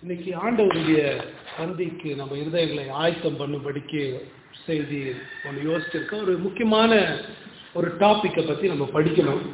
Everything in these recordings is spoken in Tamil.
இன்னைக்கு ஆண்டவருடைய சந்திக்கு நம்ம இருதயங்களை ஆயத்தம் பண்ணும்படிக்கு செய்தி ஒன்று யோசிச்சிருக்கோம் ஒரு முக்கியமான ஒரு டாப்பிக்கை பற்றி நம்ம படிக்கணும்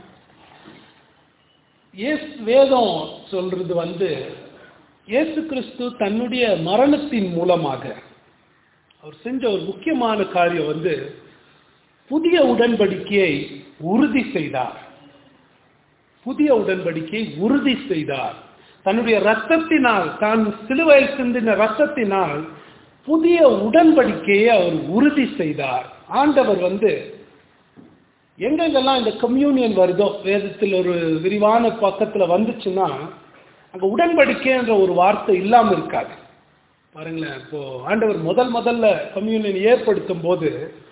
ஏஸ் வேதம் சொல்றது வந்து இயேசு கிறிஸ்து தன்னுடைய மரணத்தின் மூலமாக அவர் செஞ்ச ஒரு முக்கியமான காரியம் வந்து புதிய உடன்படிக்கையை உறுதி செய்தார் புதிய உடன்படிக்கையை உறுதி செய்தார் தன்னுடைய ரத்தத்தினால் தான் சிலுவையில் சிந்தின ரத்தத்தினால் புதிய உடன்படிக்கையை அவர் உறுதி செய்தார் ஆண்டவர் வந்து எங்கெங்கெல்லாம் இந்த கம்யூனியன் வருதோ வேதத்தில் ஒரு விரிவான பக்கத்தில் வந்துச்சுன்னா அங்கே உடன்படிக்கைன்ற ஒரு வார்த்தை இல்லாமல் இருக்காது பாருங்களேன் இப்போ ஆண்டவர் முதல் முதல்ல கம்யூனியன் ஏற்படுத்தும் போது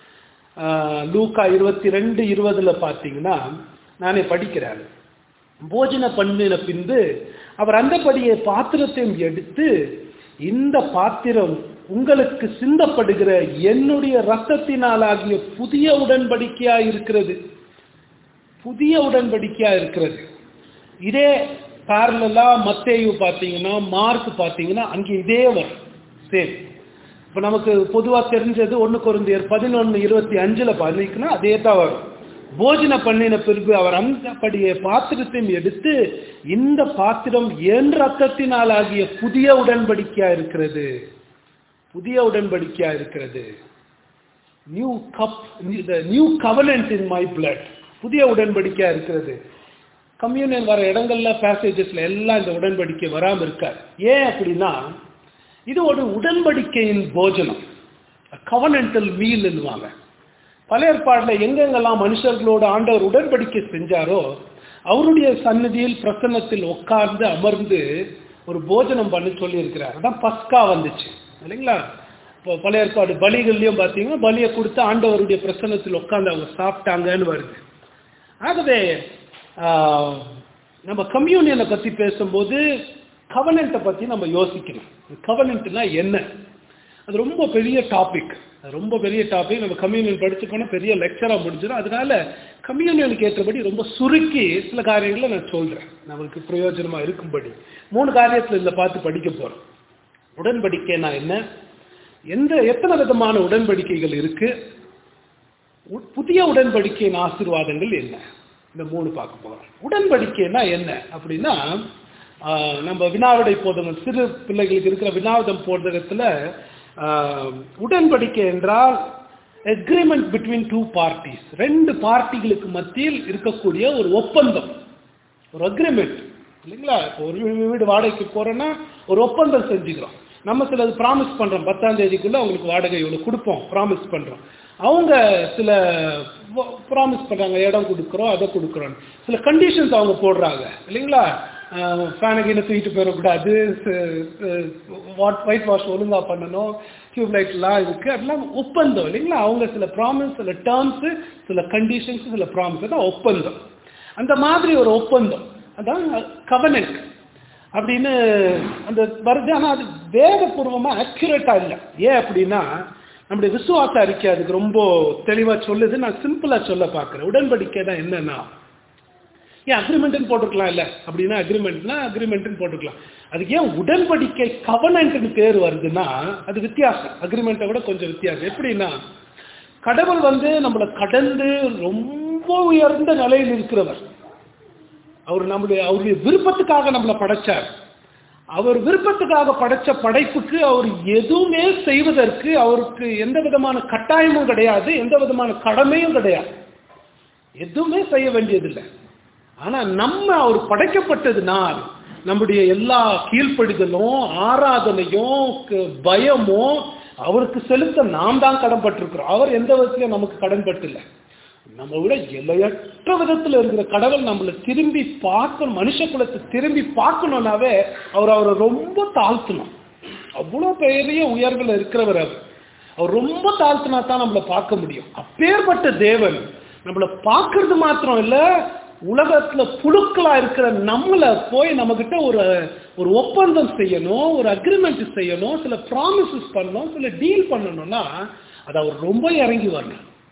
லூக்கா இருபத்தி ரெண்டு இருபதுல பார்த்தீங்கன்னா நானே படிக்கிறேன் போஜன பண்ணின பின்பு அவர் அந்தபடியே பாத்திரத்தையும் எடுத்து இந்த பாத்திரம் உங்களுக்கு சிந்தப்படுகிற என்னுடைய ரத்தத்தினால் ஆகிய புதிய உடன்படிக்கையா இருக்கிறது புதிய உடன்படிக்கையா இருக்கிறது இதே பேரலா மத்தேயு பார்த்தீங்கன்னா மார்க் பார்த்தீங்கன்னா அங்கே இதே வரும் சேம் இப்போ நமக்கு பொதுவாக தெரிஞ்சது ஒன்று குறைந்தியர் பதினொன்று இருபத்தி அஞ்சில் பண்ணிக்கணும் அதே தான் வரும் போஜன பண்ணின பிறகு அவர் அந்தபடியே பாத்திரத்தையும் எடுத்து இந்த பாத்திரம் என் ரத்தத்தினால் ஆகிய புதிய உடன்படிக்கையா இருக்கிறது புதிய உடன்படிக்கையா இருக்கிறது new cup new covenant in my blood புதிய உடன்படிக்கையா இருக்கிறது கம்யூனியன் வர இடங்கள்ல பேசேஜஸ்ல எல்லாம் இந்த உடன்படிக்கை வராமல் இருக்காது ஏன் அப்படின்னா இது ஒரு உடன்படிக்கையின் போஜனம் கவனண்டல் மீல்வாங்க பல ஏற்பாட்டில் எங்கெங்கெல்லாம் மனுஷர்களோட ஆண்டவர் உடன்படிக்கை செஞ்சாரோ அவருடைய சன்னதியில் பிரசன்னத்தில் உட்கார்ந்து அமர்ந்து ஒரு போஜனம் பண்ணி சொல்லியிருக்கிறார் அதான் பஸ்கா வந்துச்சு இல்லைங்களா இப்போ பல ஏற்பாடு பலிகள்லையும் பார்த்தீங்கன்னா பலியை கொடுத்து ஆண்டவருடைய பிரசன்னத்தில் உட்காந்து அவங்க சாப்பிட்டாங்கன்னு வருது ஆகவே நம்ம கம்யூனியனை பற்றி பேசும்போது கவனண்ட்டை பற்றி நம்ம யோசிக்கணும் கவனண்ட்னா என்ன அது ரொம்ப பெரிய டாபிக் ரொம்ப பெரிய டாபிக் நம்ம கம்யூனியன் படிச்சு போனால் பெரிய லெக்சராக முடிஞ்சிடும் அதனால கம்யூனியனுக்கு ஏற்றபடி ரொம்ப சுருக்கி சில காரியங்களை நான் சொல்கிறேன் நம்மளுக்கு பிரயோஜனமாக இருக்கும்படி மூணு காரியத்தில் இதில் பார்த்து படிக்க போகிறோம் உடன்படிக்கைனா என்ன எந்த எத்தனை விதமான உடன்படிக்கைகள் இருக்கு புதிய உடன்படிக்கையின் ஆசீர்வாதங்கள் என்ன இந்த மூணு பார்க்க போகிறோம் உடன்படிக்கைனா என்ன அப்படின்னா நம்ம வினாவிடை போதகம் சிறு பிள்ளைகளுக்கு இருக்கிற வினாவிதம் போதகத்தில் உடன்படிக்கை என்றால் எக்ரிமெண்ட் பிட்வீன் டூ பார்ட்டிஸ் ரெண்டு பார்ட்டிகளுக்கு மத்தியில் இருக்கக்கூடிய ஒரு ஒப்பந்தம் ஒரு அக்ரிமெண்ட் இல்லைங்களா இப்போ ஒரு வீடு வாடகைக்கு போகிறோன்னா ஒரு ஒப்பந்தம் செஞ்சுக்கிறோம் நம்ம சிலது ப்ராமிஸ் பண்ணுறோம் பத்தாம் தேதிக்குள்ளே அவங்களுக்கு வாடகை இவ்வளோ கொடுப்போம் ப்ராமிஸ் பண்ணுறோம் அவங்க சில ப்ராமிஸ் பண்ணுறாங்க இடம் கொடுக்குறோம் அதை கொடுக்குறோம் சில கண்டிஷன்ஸ் அவங்க போடுறாங்க இல்லைங்களா ஃபேனகின்னு தூக்கிட்டு போயிடக்கூடாது வாட் ஒயிட் வாஷ் ஒழுங்காக பண்ணணும் டியூப் லைட்லாம் இருக்குது அதெல்லாம் ஒப்பந்தம் இல்லைங்களா அவங்க சில ப்ராமிஸ் சில டேர்ம்ஸு சில கண்டிஷன்ஸ் சில ப்ராமிஸ் தான் ஒப்பந்தம் அந்த மாதிரி ஒரு ஒப்பந்தம் அதான் கவனன்ட் அப்படின்னு அந்த வருது ஆனால் அது வேதபூர்வமாக அக்யூரேட்டாக இல்லை ஏன் அப்படின்னா நம்முடைய விசுவாச அறிக்கை அதுக்கு ரொம்ப தெளிவாக சொல்லுது நான் சிம்பிளாக சொல்ல பார்க்குறேன் உடன்படிக்கை தான் என்னன்னா ஏன் அக்ரிமெண்ட்னு போட்டிருக்கலாம் இல்லை அப்படின்னா அக்ரிமெண்ட்னா அக்ரிமெண்ட்னு போட்டுக்கலாம் அதுக்கு ஏன் உடன்படிக்கை கவனன்ட்னு பேர் வருதுன்னா அது வித்தியாசம் அக்ரிமெண்ட்டை விட கொஞ்சம் வித்தியாசம் எப்படின்னா கடவுள் வந்து நம்மளை கடந்து ரொம்ப உயர்ந்த நிலையில் இருக்கிறவர் அவர் நம்முடைய அவருடைய விருப்பத்துக்காக நம்மளை படைச்சார் அவர் விருப்பத்துக்காக படைச்ச படைப்புக்கு அவர் எதுவுமே செய்வதற்கு அவருக்கு எந்த விதமான கட்டாயமும் கிடையாது எந்த விதமான கடமையும் கிடையாது எதுவுமே செய்ய வேண்டியதில்லை ஆனா நம்ம அவர் படைக்கப்பட்டதுனால் நம்முடைய எல்லா கீழ்ப்படிதலும் ஆராதனையும் பயமும் அவருக்கு செலுத்த நாம் தான் கடன்பட்டிருக்கிறோம் அவர் எந்த விதத்திலையும் நமக்கு கடன்பட்டு நம்ம விட எல்லையற்ற விதத்தில் இருக்கிற கடவுள் நம்மளை திரும்பி பார்க்கணும் மனுஷ குலத்தை திரும்பி பார்க்கணும்னாவே அவர் அவரை ரொம்ப தாழ்த்தணும் அவ்வளோ பெரிய உயர்வில் இருக்கிறவர் அவர் அவர் ரொம்ப தாழ்த்தினா தான் நம்மளை பார்க்க முடியும் அப்பேற்பட்ட தேவன் நம்மளை பார்க்கறது மாத்திரம் இல்லை உலகத்துல புழுக்களா இருக்கிற நம்மளை போய் நம்ம கிட்ட ஒரு ஒரு ஒப்பந்தம் செய்யணும் ஒரு அக்ரிமெண்ட் செய்யணும் சில ப்ராமிசஸ் பண்ணணும் சில டீல் பண்ணணும்னா அது அவர் ரொம்ப இறங்கி வரணும்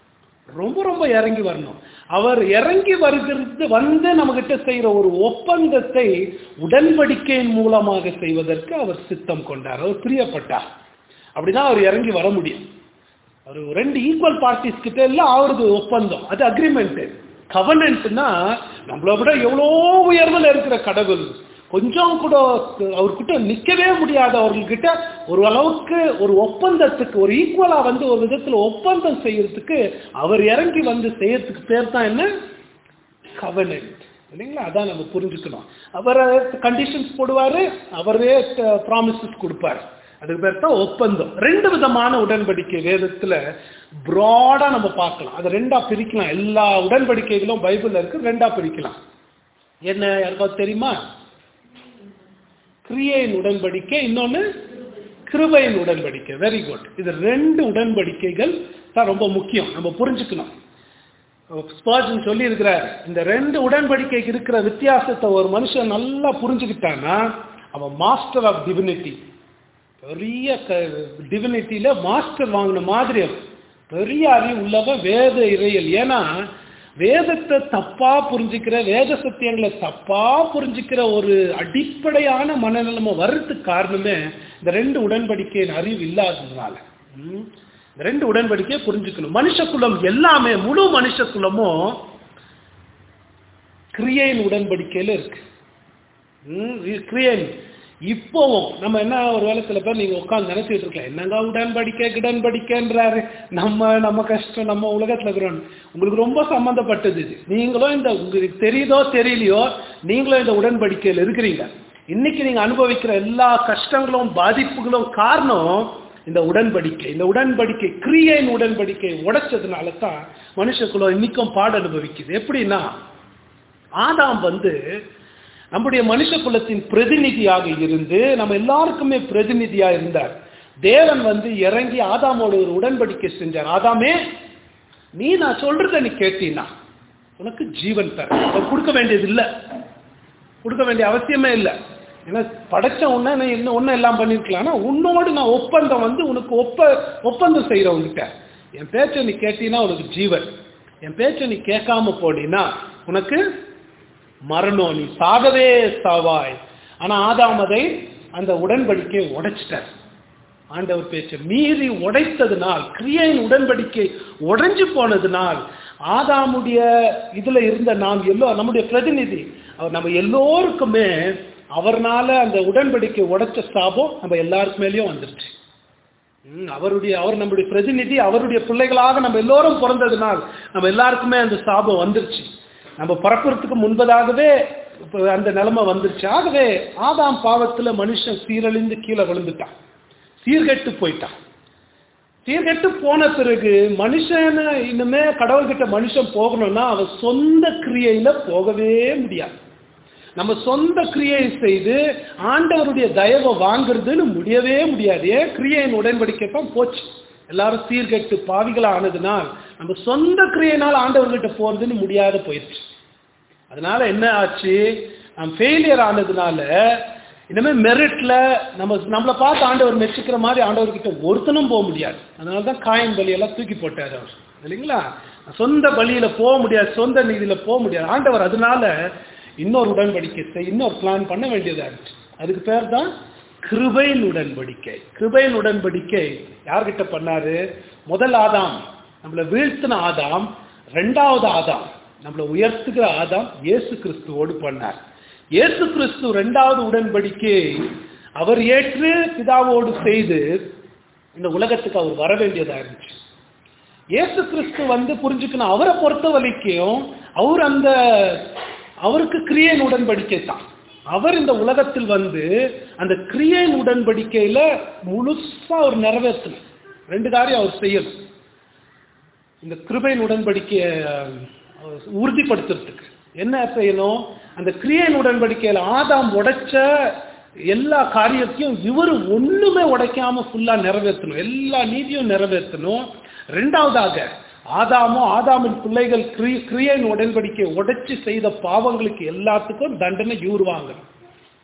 ரொம்ப ரொம்ப இறங்கி வரணும் அவர் இறங்கி வருகிறது வந்து நம்மகிட்ட செய்யற ஒரு ஒப்பந்தத்தை உடன்படிக்கையின் மூலமாக செய்வதற்கு அவர் சித்தம் கொண்டார் அவர் பிரியப்பட்டார் அப்படிதான் அவர் இறங்கி வர முடியும் ஒரு ரெண்டு ஈக்குவல் பார்ட்டிஸ் கிட்ட எல்லாம் அவரது ஒப்பந்தம் அது அக்ரிமெண்ட் கவர்னன்ட்னா நம்மளை விட எவ்வளோ உயர்வில் இருக்கிற கடவுள் கொஞ்சம் கூட அவர்கிட்ட நிற்கவே முடியாத அவர்கிட்ட ஒரு அளவுக்கு ஒரு ஒப்பந்தத்துக்கு ஒரு ஈக்குவலா வந்து ஒரு விதத்துல ஒப்பந்தம் செய்யறதுக்கு அவர் இறங்கி வந்து செய்யறதுக்கு பேர் தான் என்ன கவர்னன்ட் இல்லைங்களா அதான் நம்ம புரிஞ்சுக்கணும் அவர் கண்டிஷன்ஸ் போடுவாரு அவரே ப்ராமிசஸ் கொடுப்பாரு அதுக்கு பேர் தான் ஒப்பந்தம் ரெண்டு விதமான உடன்படிக்கை வேதத்துல ப்ராடா நம்ம பார்க்கலாம் அதை ரெண்டா பிரிக்கலாம் எல்லா உடன்படிக்கைகளும் பைபிள்ல இருக்கு ரெண்டா பிரிக்கலாம் என்ன யாருக்காவது தெரியுமா கிரியையின் உடன்படிக்கை இன்னொன்னு கிருபையின் உடன்படிக்கை வெரி குட் இது ரெண்டு உடன்படிக்கைகள் தான் ரொம்ப முக்கியம் நம்ம புரிஞ்சுக்கணும் ஸ்பர்ஜன் சொல்லி இருக்கிறார் இந்த ரெண்டு உடன்படிக்கைக்கு இருக்கிற வித்தியாசத்தை ஒரு மனுஷன் நல்லா புரிஞ்சுக்கிட்டான்னா அவன் மாஸ்டர் ஆஃப் டிவினிட்டி பெரிய டிவினிட்டியில மாஸ்டர் வாங்கின மாதிரி அவன் பெரிய அறிவு உள்ளவன் வேத இறையல் ஏன்னா வேதத்தை தப்பா புரிஞ்சுக்கிற வேத சத்தியங்களை தப்பா புரிஞ்சுக்கிற ஒரு அடிப்படையான மனநிலைமை வர்றதுக்கு காரணமே இந்த ரெண்டு உடன்படிக்கையின் அறிவு இல்லாததுனால ம். இந்த ரெண்டு உடன்படிக்கையை புரிஞ்சுக்கணும் மனுஷ குலம் எல்லாமே முழு மனுஷ குலமும் கிரியையின் உடன்படிக்கையில இருக்கு ம், இது கிரியையின் இப்போவும் நம்ம என்ன ஒரு வேலை சில பேர் நீங்க உட்காந்து நினைச்சிட்டு இருக்கலாம் என்னங்க உடன்படிக்கை கிடன்படிக்கைன்றாரு நம்ம நம்ம கஷ்டம் நம்ம உலகத்துல இருக்கிறோம் உங்களுக்கு ரொம்ப சம்பந்தப்பட்டது இது நீங்களும் இந்த உங்களுக்கு தெரியுதோ தெரியலையோ நீங்களும் இந்த உடன்படிக்கையில் இருக்கிறீங்க இன்னைக்கு நீங்க அனுபவிக்கிற எல்லா கஷ்டங்களும் பாதிப்புகளும் காரணம் இந்த உடன்படிக்கை இந்த உடன்படிக்கை கிரியையின் உடன்படிக்கை உடைச்சதுனால தான் மனுஷக்குலம் இன்னைக்கும் பாடு அனுபவிக்குது எப்படின்னா ஆதாம் வந்து நம்முடைய மனுஷ குலத்தின் பிரதிநிதியாக இருந்து நம்ம எல்லாருக்குமே பிரதிநிதியா இருந்தார் தேவன் வந்து இறங்கி ஆதாமோட ஒரு உடன்படிக்கை செஞ்சார் ஆதாமே நீ நான் சொல்றத நீ கேட்டீன்னா உனக்கு ஜீவன் தர அதை கொடுக்க வேண்டியது இல்லை கொடுக்க வேண்டிய அவசியமே இல்லை ஏன்னா படைச்ச உன்ன நீ இன்னும் ஒன்றும் எல்லாம் பண்ணிருக்கலாம் ஆனா உன்னோடு நான் ஒப்பந்தம் வந்து உனக்கு ஒப்ப ஒப்பந்தம் செய்யறவங்கிட்ட என் பேச்சை நீ கேட்டீங்கன்னா உனக்கு ஜீவன் என் பேச்சை நீ கேட்காம போனீன்னா உனக்கு மரணம் நீ சாகவே சாவாய் ஆனா ஆதாம் அதை அந்த உடன்படிக்கையை உடைச்சிட்டார் ஆண்டவர் பேச்சை மீறி உடைத்ததுனால் கிரியையின் உடன்படிக்கை உடைஞ்சு போனதுனால் ஆதாமுடைய இதுல இருந்த நாம் எல்லோ நம்முடைய பிரதிநிதி அவர் நம்ம எல்லோருக்குமே அவர்னால அந்த உடன்படிக்கை உடைச்ச சாபம் நம்ம எல்லாருக்கு மேலேயும் வந்துருச்சு ம், அவருடைய அவர் நம்முடைய பிரதிநிதி அவருடைய பிள்ளைகளாக நம்ம எல்லோரும் பிறந்ததுனால் நம்ம எல்லாருக்குமே அந்த சாபம் வந்துருச்சு நம்ம பிறக்கிறதுக்கு முன்பதாகவே இப்ப அந்த நிலைமை வந்துருச்சு ஆகவே ஆதாம் பாவத்துல மனுஷன் சீரழிந்து கீழே விழுந்துட்டான் சீர்கெட்டு போயிட்டான் சீர்கெட்டு போன பிறகு மனுஷன் இனிமே கடவுள்கிட்ட மனுஷன் போகணும்னா அவன் சொந்த கிரியையில போகவே முடியாது நம்ம சொந்த கிரியை செய்து ஆண்டவருடைய தயவை வாங்குறதுன்னு முடியவே முடியாது ஏன் கிரியையின் உடன்படிக்கை தான் போச்சு எல்லாரும் சீர்கெட்டு பாவிகளா ஆனதுனால் நம்ம சொந்த கிரியையினால் ஆண்டவர்கிட்ட போறதுன்னு முடியாத போயிடுச்சு அதனால என்ன ஆச்சு நம்ம ஃபெயிலியர் ஆனதுனால இனிமே மெரிட்ல நம்ம நம்மளை பார்த்து ஆண்டவர் மெச்சிக்கிற மாதிரி ஆண்டவர்கிட்ட ஒருத்தனும் போக முடியாது அதனால தான் காயின் பலியெல்லாம் தூக்கி போட்டார் அவர் இல்லைங்களா சொந்த பலியில போக முடியாது சொந்த நீதியில போக முடியாது ஆண்டவர் அதனால இன்னொரு உடன்படிக்கை செய் இன்னொரு பிளான் பண்ண வேண்டியதா இருந்துச்சு அதுக்கு பேர் தான் கிருபையின் உடன்படிக்கை கிருபையின் உடன்படிக்கை யார்கிட்ட பண்ணாரு முதல் ஆதாம் நம்மளை வீழ்த்தின ஆதாம் ரெண்டாவது ஆதாம் நம்மளை உயர்த்துகிற ஆதாம் இயேசு கிறிஸ்துவோடு பண்ணார் இயேசு கிறிஸ்து ரெண்டாவது உடன்படிக்கை அவர் ஏற்று பிதாவோடு செய்து இந்த உலகத்துக்கு அவர் வர வேண்டியதா இருந்துச்சு இயேசு கிறிஸ்து வந்து புரிஞ்சுக்கணும் அவரை பொறுத்த வரைக்கும் அவர் அந்த அவருக்கு கிரியையின் உடன்படிக்கை தான் அவர் இந்த உலகத்தில் வந்து அந்த கிரியையின் உடன்படிக்கையில முழுசா அவர் நிறைவேற்றணும் ரெண்டு காரியம் அவர் செய்யணும் இந்த கிருபையின் உடன்படிக்கையை அஹ், உறுதிப்படுத்துறதுக்கு என்ன செய்யணும் அந்த கிரியையின் உடன்படிக்கையில ஆதாம் உடைச்ச எல்லா காரியத்தையும் இவர் ஒண்ணுமே உடைக்காம ஃபுல்லா நிறைவேற்றணும் எல்லா நீதியும் நிறைவேற்றணும் ரெண்டாவதாக ஆதாமும் ஆதாமின் பிள்ளைகள் கிரி கிரியையின் உடன்படிக்கை உடைச்சு செய்த பாவங்களுக்கு எல்லாத்துக்கும் தண்டனை இவர் வாங்கணும்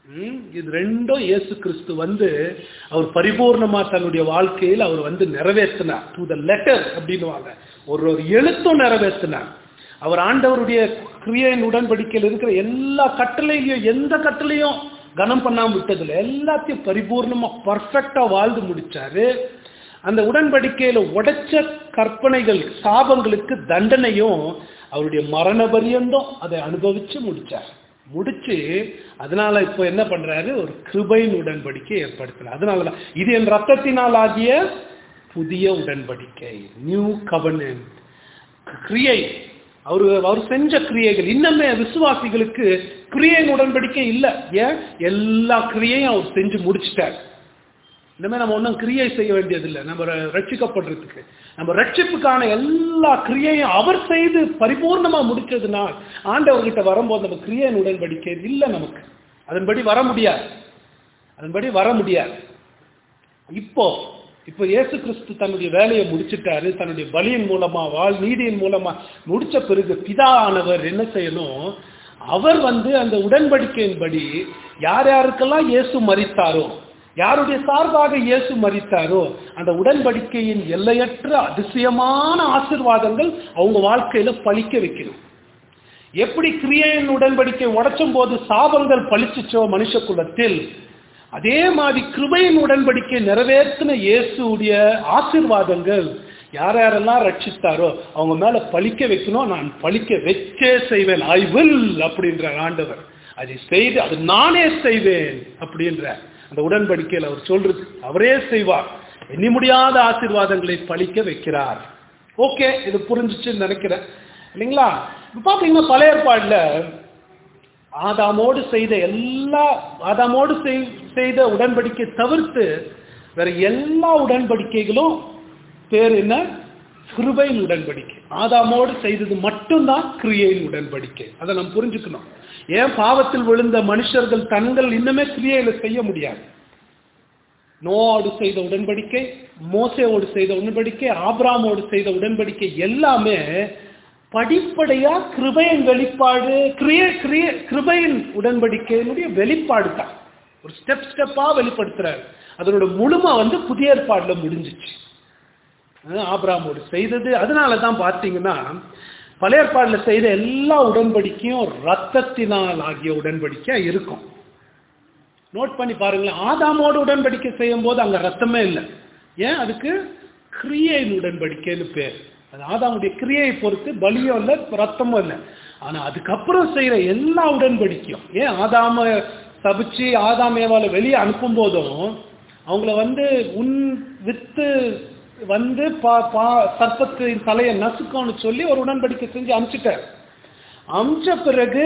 ம், இது ரெண்டும் இயேசு கிறிஸ்து வந்து அவர் பரிபூர்ணமா தன்னுடைய வாழ்க்கையில் அவர் வந்து நிறைவேற்றினார் டு த லெட்டர் அப்படின்னுவாங்க ஒரு ஒரு எழுத்தும் நிறைவேற்றினார் அவர் ஆண்டவருடைய கிரியையின் உடன்படிக்கையில் இருக்கிற எல்லா கட்டளையிலையும் எந்த கட்டளையும் கனம் பண்ணாம விட்டதில்லை எல்லாத்தையும் பரிபூர்ணமா பர்ஃபெக்டா வாழ்ந்து முடிச்சாரு அந்த உடன்படிக்கையில உடைச்ச கற்பனைகள் சாபங்களுக்கு தண்டனையும் அவருடைய மரண பரியந்தம் அதை அனுபவிச்சு முடிச்சார் முடிச்சு அதனால இப்போ என்ன பண்றாரு ஒரு கிருபையின் உடன்படிக்கை ஏற்படுத்தினார் அதனாலதான் இது என் ரத்தத்தினால் ஆகிய புதிய உடன்படிக்கை நியூ கவர்னன்ட் கிரியை அவர் அவர் செஞ்ச கிரியைகள் இன்னமே விசுவாசிகளுக்கு கிரியையின் உடன்படிக்கை இல்லை ஏன் எல்லா கிரியையும் அவர் செஞ்சு முடிச்சிட்டார் இனிமே நம்ம ஒன்றும் கிரியை செய்ய வேண்டியதில்லை நம்ம ர- ரட்சிக்கப்படுறதுக்கு நம்ம ரட்சிப்புக்கான எல்லா கிரியையும் அவர் செய்து பரிபூர்ணமா முடிச்சதுனால் ஆண்டவர்கிட்ட வரும்போது நம்ம கிரியையின் உடன்படிக்கை இல்லை நமக்கு அதன்படி வர முடியாது அதன்படி வர முடியாது இப்போ இப்போ இயேசு கிறிஸ்து தன்னுடைய வேலையை முடிச்சிட்டாரு தன்னுடைய பலியின் மூலமா வாழ் நீதியின் மூலமா முடிச்ச பிறகு பிதா ஆனவர் என்ன செய்யணும் அவர் வந்து அந்த உடன்படிக்கையின்படி யார் யாருக்கெல்லாம் இயேசு மரித்தாரோ யாருடைய சார்பாக இயேசு மரித்தாரோ அந்த உடன்படிக்கையின் எல்லையற்ற அதிசயமான ஆசீர்வாதங்கள் அவங்க வாழ்க்கையில பலிக்க வைக்கணும் எப்படி கிரியையின் உடன்படிக்கை உடைச்சும் போது சாபங்கள் பலிச்சுச்சோ மனுஷ குலத்தில் அதே மாதிரி கிருபையின் உடன்படிக்கை நிறைவேற்றின இயேசுடைய ஆசீர்வாதங்கள் யார் யாரெல்லாம் ரட்சித்தாரோ அவங்க மேல பலிக்க வைக்கணும் நான் பலிக்க வச்சே செய்வேன் ஐ வில் அப்படின்ற ஆண்டவர் அதை செய்து அது நானே செய்வேன் அப்படின்ற அந்த உடன்படிக்கையில் அவர் சொல்றது அவரே செய்வார் எண்ணி முடியாத ஆசீர்வாதங்களை பலிக்க வைக்கிறார் ஓகே இது புரிஞ்சுச்சுன்னு நினைக்கிறேன் இல்லைங்களா இப்ப பாத்தீங்கன்னா பழைய ஏற்பாடுல ஆதாமோடு செய்த எல்லா ஆதாமோடு செய்- செய்த உடன்படிக்கை தவிர்த்து வேற எல்லா உடன்படிக்கைகளும் பேர் என்ன கிருபையின் உடன்படிக்கை ஆதாமோடு செய்தது மட்டும்தான் கிரியையின் உடன்படிக்கை அதை நம்ம புரிஞ்சுக்கணும் ஏன் பாவத்தில் விழுந்த மனுஷர்கள் தங்கள் இன்னுமே கிரியையில செய்ய முடியாது நோவோடு செய்த உடன்படிக்கை மோசேவோடு செய்த உடன்படிக்கை ஆபிராமோடு செய்த உடன்படிக்கை எல்லாமே படிப்படையா கிருபையின் வெளிப்பாடு கிரிய கிரிய கிருபையின் உடன்படிக்கையினுடைய வெளிப்பாடு தான் ஒரு ஸ்டெப் ஸ்டெப்பா வெளிப்படுத்துறாரு அதனோட முழுமை வந்து புதிய ஏற்பாடுல முடிஞ்சிச்சு அஹ் ஆபிரகாமோடு செய்தது அதனால தான் பார்த்தீங்கன்னா பழைய ஏற்பாடுல செய்த எல்லா உடன்படிக்கையும் ரத்தத்தினால் ஆகிய உடன்படிக்கையா இருக்கும் நோட் பண்ணி பாருங்களேன் ஆதாமோடு உடன்படிக்கை செய்யும் போது அங்க ரத்தமே இல்லை ஏன் அதுக்கு கிரியையின் உடன்படிக்கைன்னு பேர் அது ஆதாமுடைய கிரியையை பொறுத்து பலியும் இல்லை ரத்தமும் இல்லை ஆனா அதுக்கப்புறம் செய்யற எல்லா உடன்படிக்கையும் ஏன் ஆதாம சபிச்சு ஆதாமேவால வெளியே அனுப்பும் போதும் அவங்கள வந்து உன் வித்து வந்து பா பா சர்ப்பத்தின் தலையை நசுக்கம்னு சொல்லி ஒரு உடன்படிக்கை செஞ்சு அனுப்பிச்சிட்டார் அமிச்ச பிறகு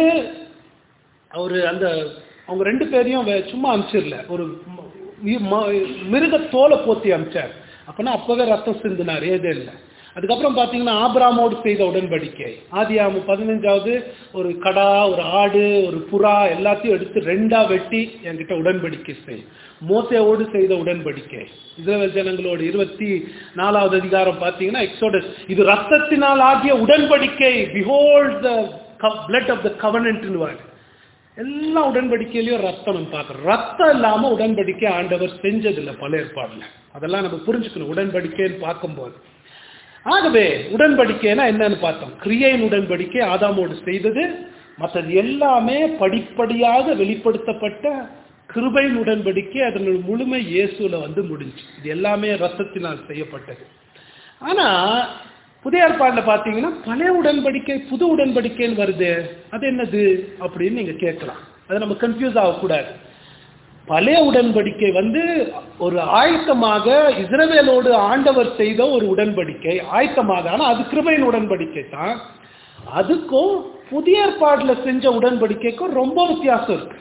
அவரு அந்த அவங்க ரெண்டு பேரையும் வே- சும்மா அனுப்பிச்சிடல ஒரு ம- ம- மிருக தோலை போத்தி அனுப்பிச்சார் அப்பனா அப்பவே ரத்தம் சிந்தினார் ஏதே இல்லை அதுக்கப்புறம் பார்த்தீங்கன்னா ஆபிராமோடு செய்த உடன்படிக்கை ஆதியாமு பதினஞ்சாவது ஒரு கடா ஒரு ஆடு ஒரு புறா எல்லாத்தையும் எடுத்து ரெண்டா வெட்டி என்கிட்ட உடன்படிக்கை செய் மோசேவோடு செய்த உடன்படிக்கை இஸ்ரவேல் ஜனங்களோடு இருபத்தி நாலாவது அதிகாரம் பார்த்தீங்கன்னா எக்ஸோடஸ் இது ரத்தத்தினால் ஆகிய உடன்படிக்கை behold the blood of the கவர்னன்ட்னு எல்லா உடன்படிக்கையிலையும் ரத்தம் நம்ம பார்க்குறோம் ரத்தம் இல்லாம உடன்படிக்கை ஆண்டவர் செஞ்சதில்லை பல ஏற்பாடுல அதெல்லாம் நம்ம புரிஞ்சுக்கணும் உடன்படிக்கைன்னு பார்க்கும்போது ஆகவே உடன்படிக்கைனா என்னன்னு பார்த்தோம் கிரியையின் உடன்படிக்கை ஆதாமோடு செய்தது மற்றது எல்லாமே படிப்படியாக வெளிப்படுத்தப்பட்ட கிருபையின் உடன்படிக்கை அதனுடைய முழுமை இயேசுல வந்து முடிஞ்சு இது எல்லாமே ரத்தத்தினால் செய்யப்பட்டது ஆனா புதிய ஏற்பாடுல பாத்தீங்கன்னா பழைய உடன்படிக்கை புது உடன்படிக்கைன்னு வருது அது என்னது அப்படின்னு நீங்க கேட்கலாம் அது நம்ம கன்ஃபியூஸ் ஆகக்கூடாது பழைய உடன்படிக்கை வந்து ஒரு ஆயத்தமாக இஸ்ரவேலோடு ஆண்டவர் செய்த ஒரு உடன்படிக்கை ஆயத்தமாக ஆனா அது கிருபையின் உடன்படிக்கை தான் அதுக்கும் புதிய ஏற்பாடுல செஞ்ச உடன்படிக்கைக்கும் ரொம்ப வித்தியாசம் இருக்கு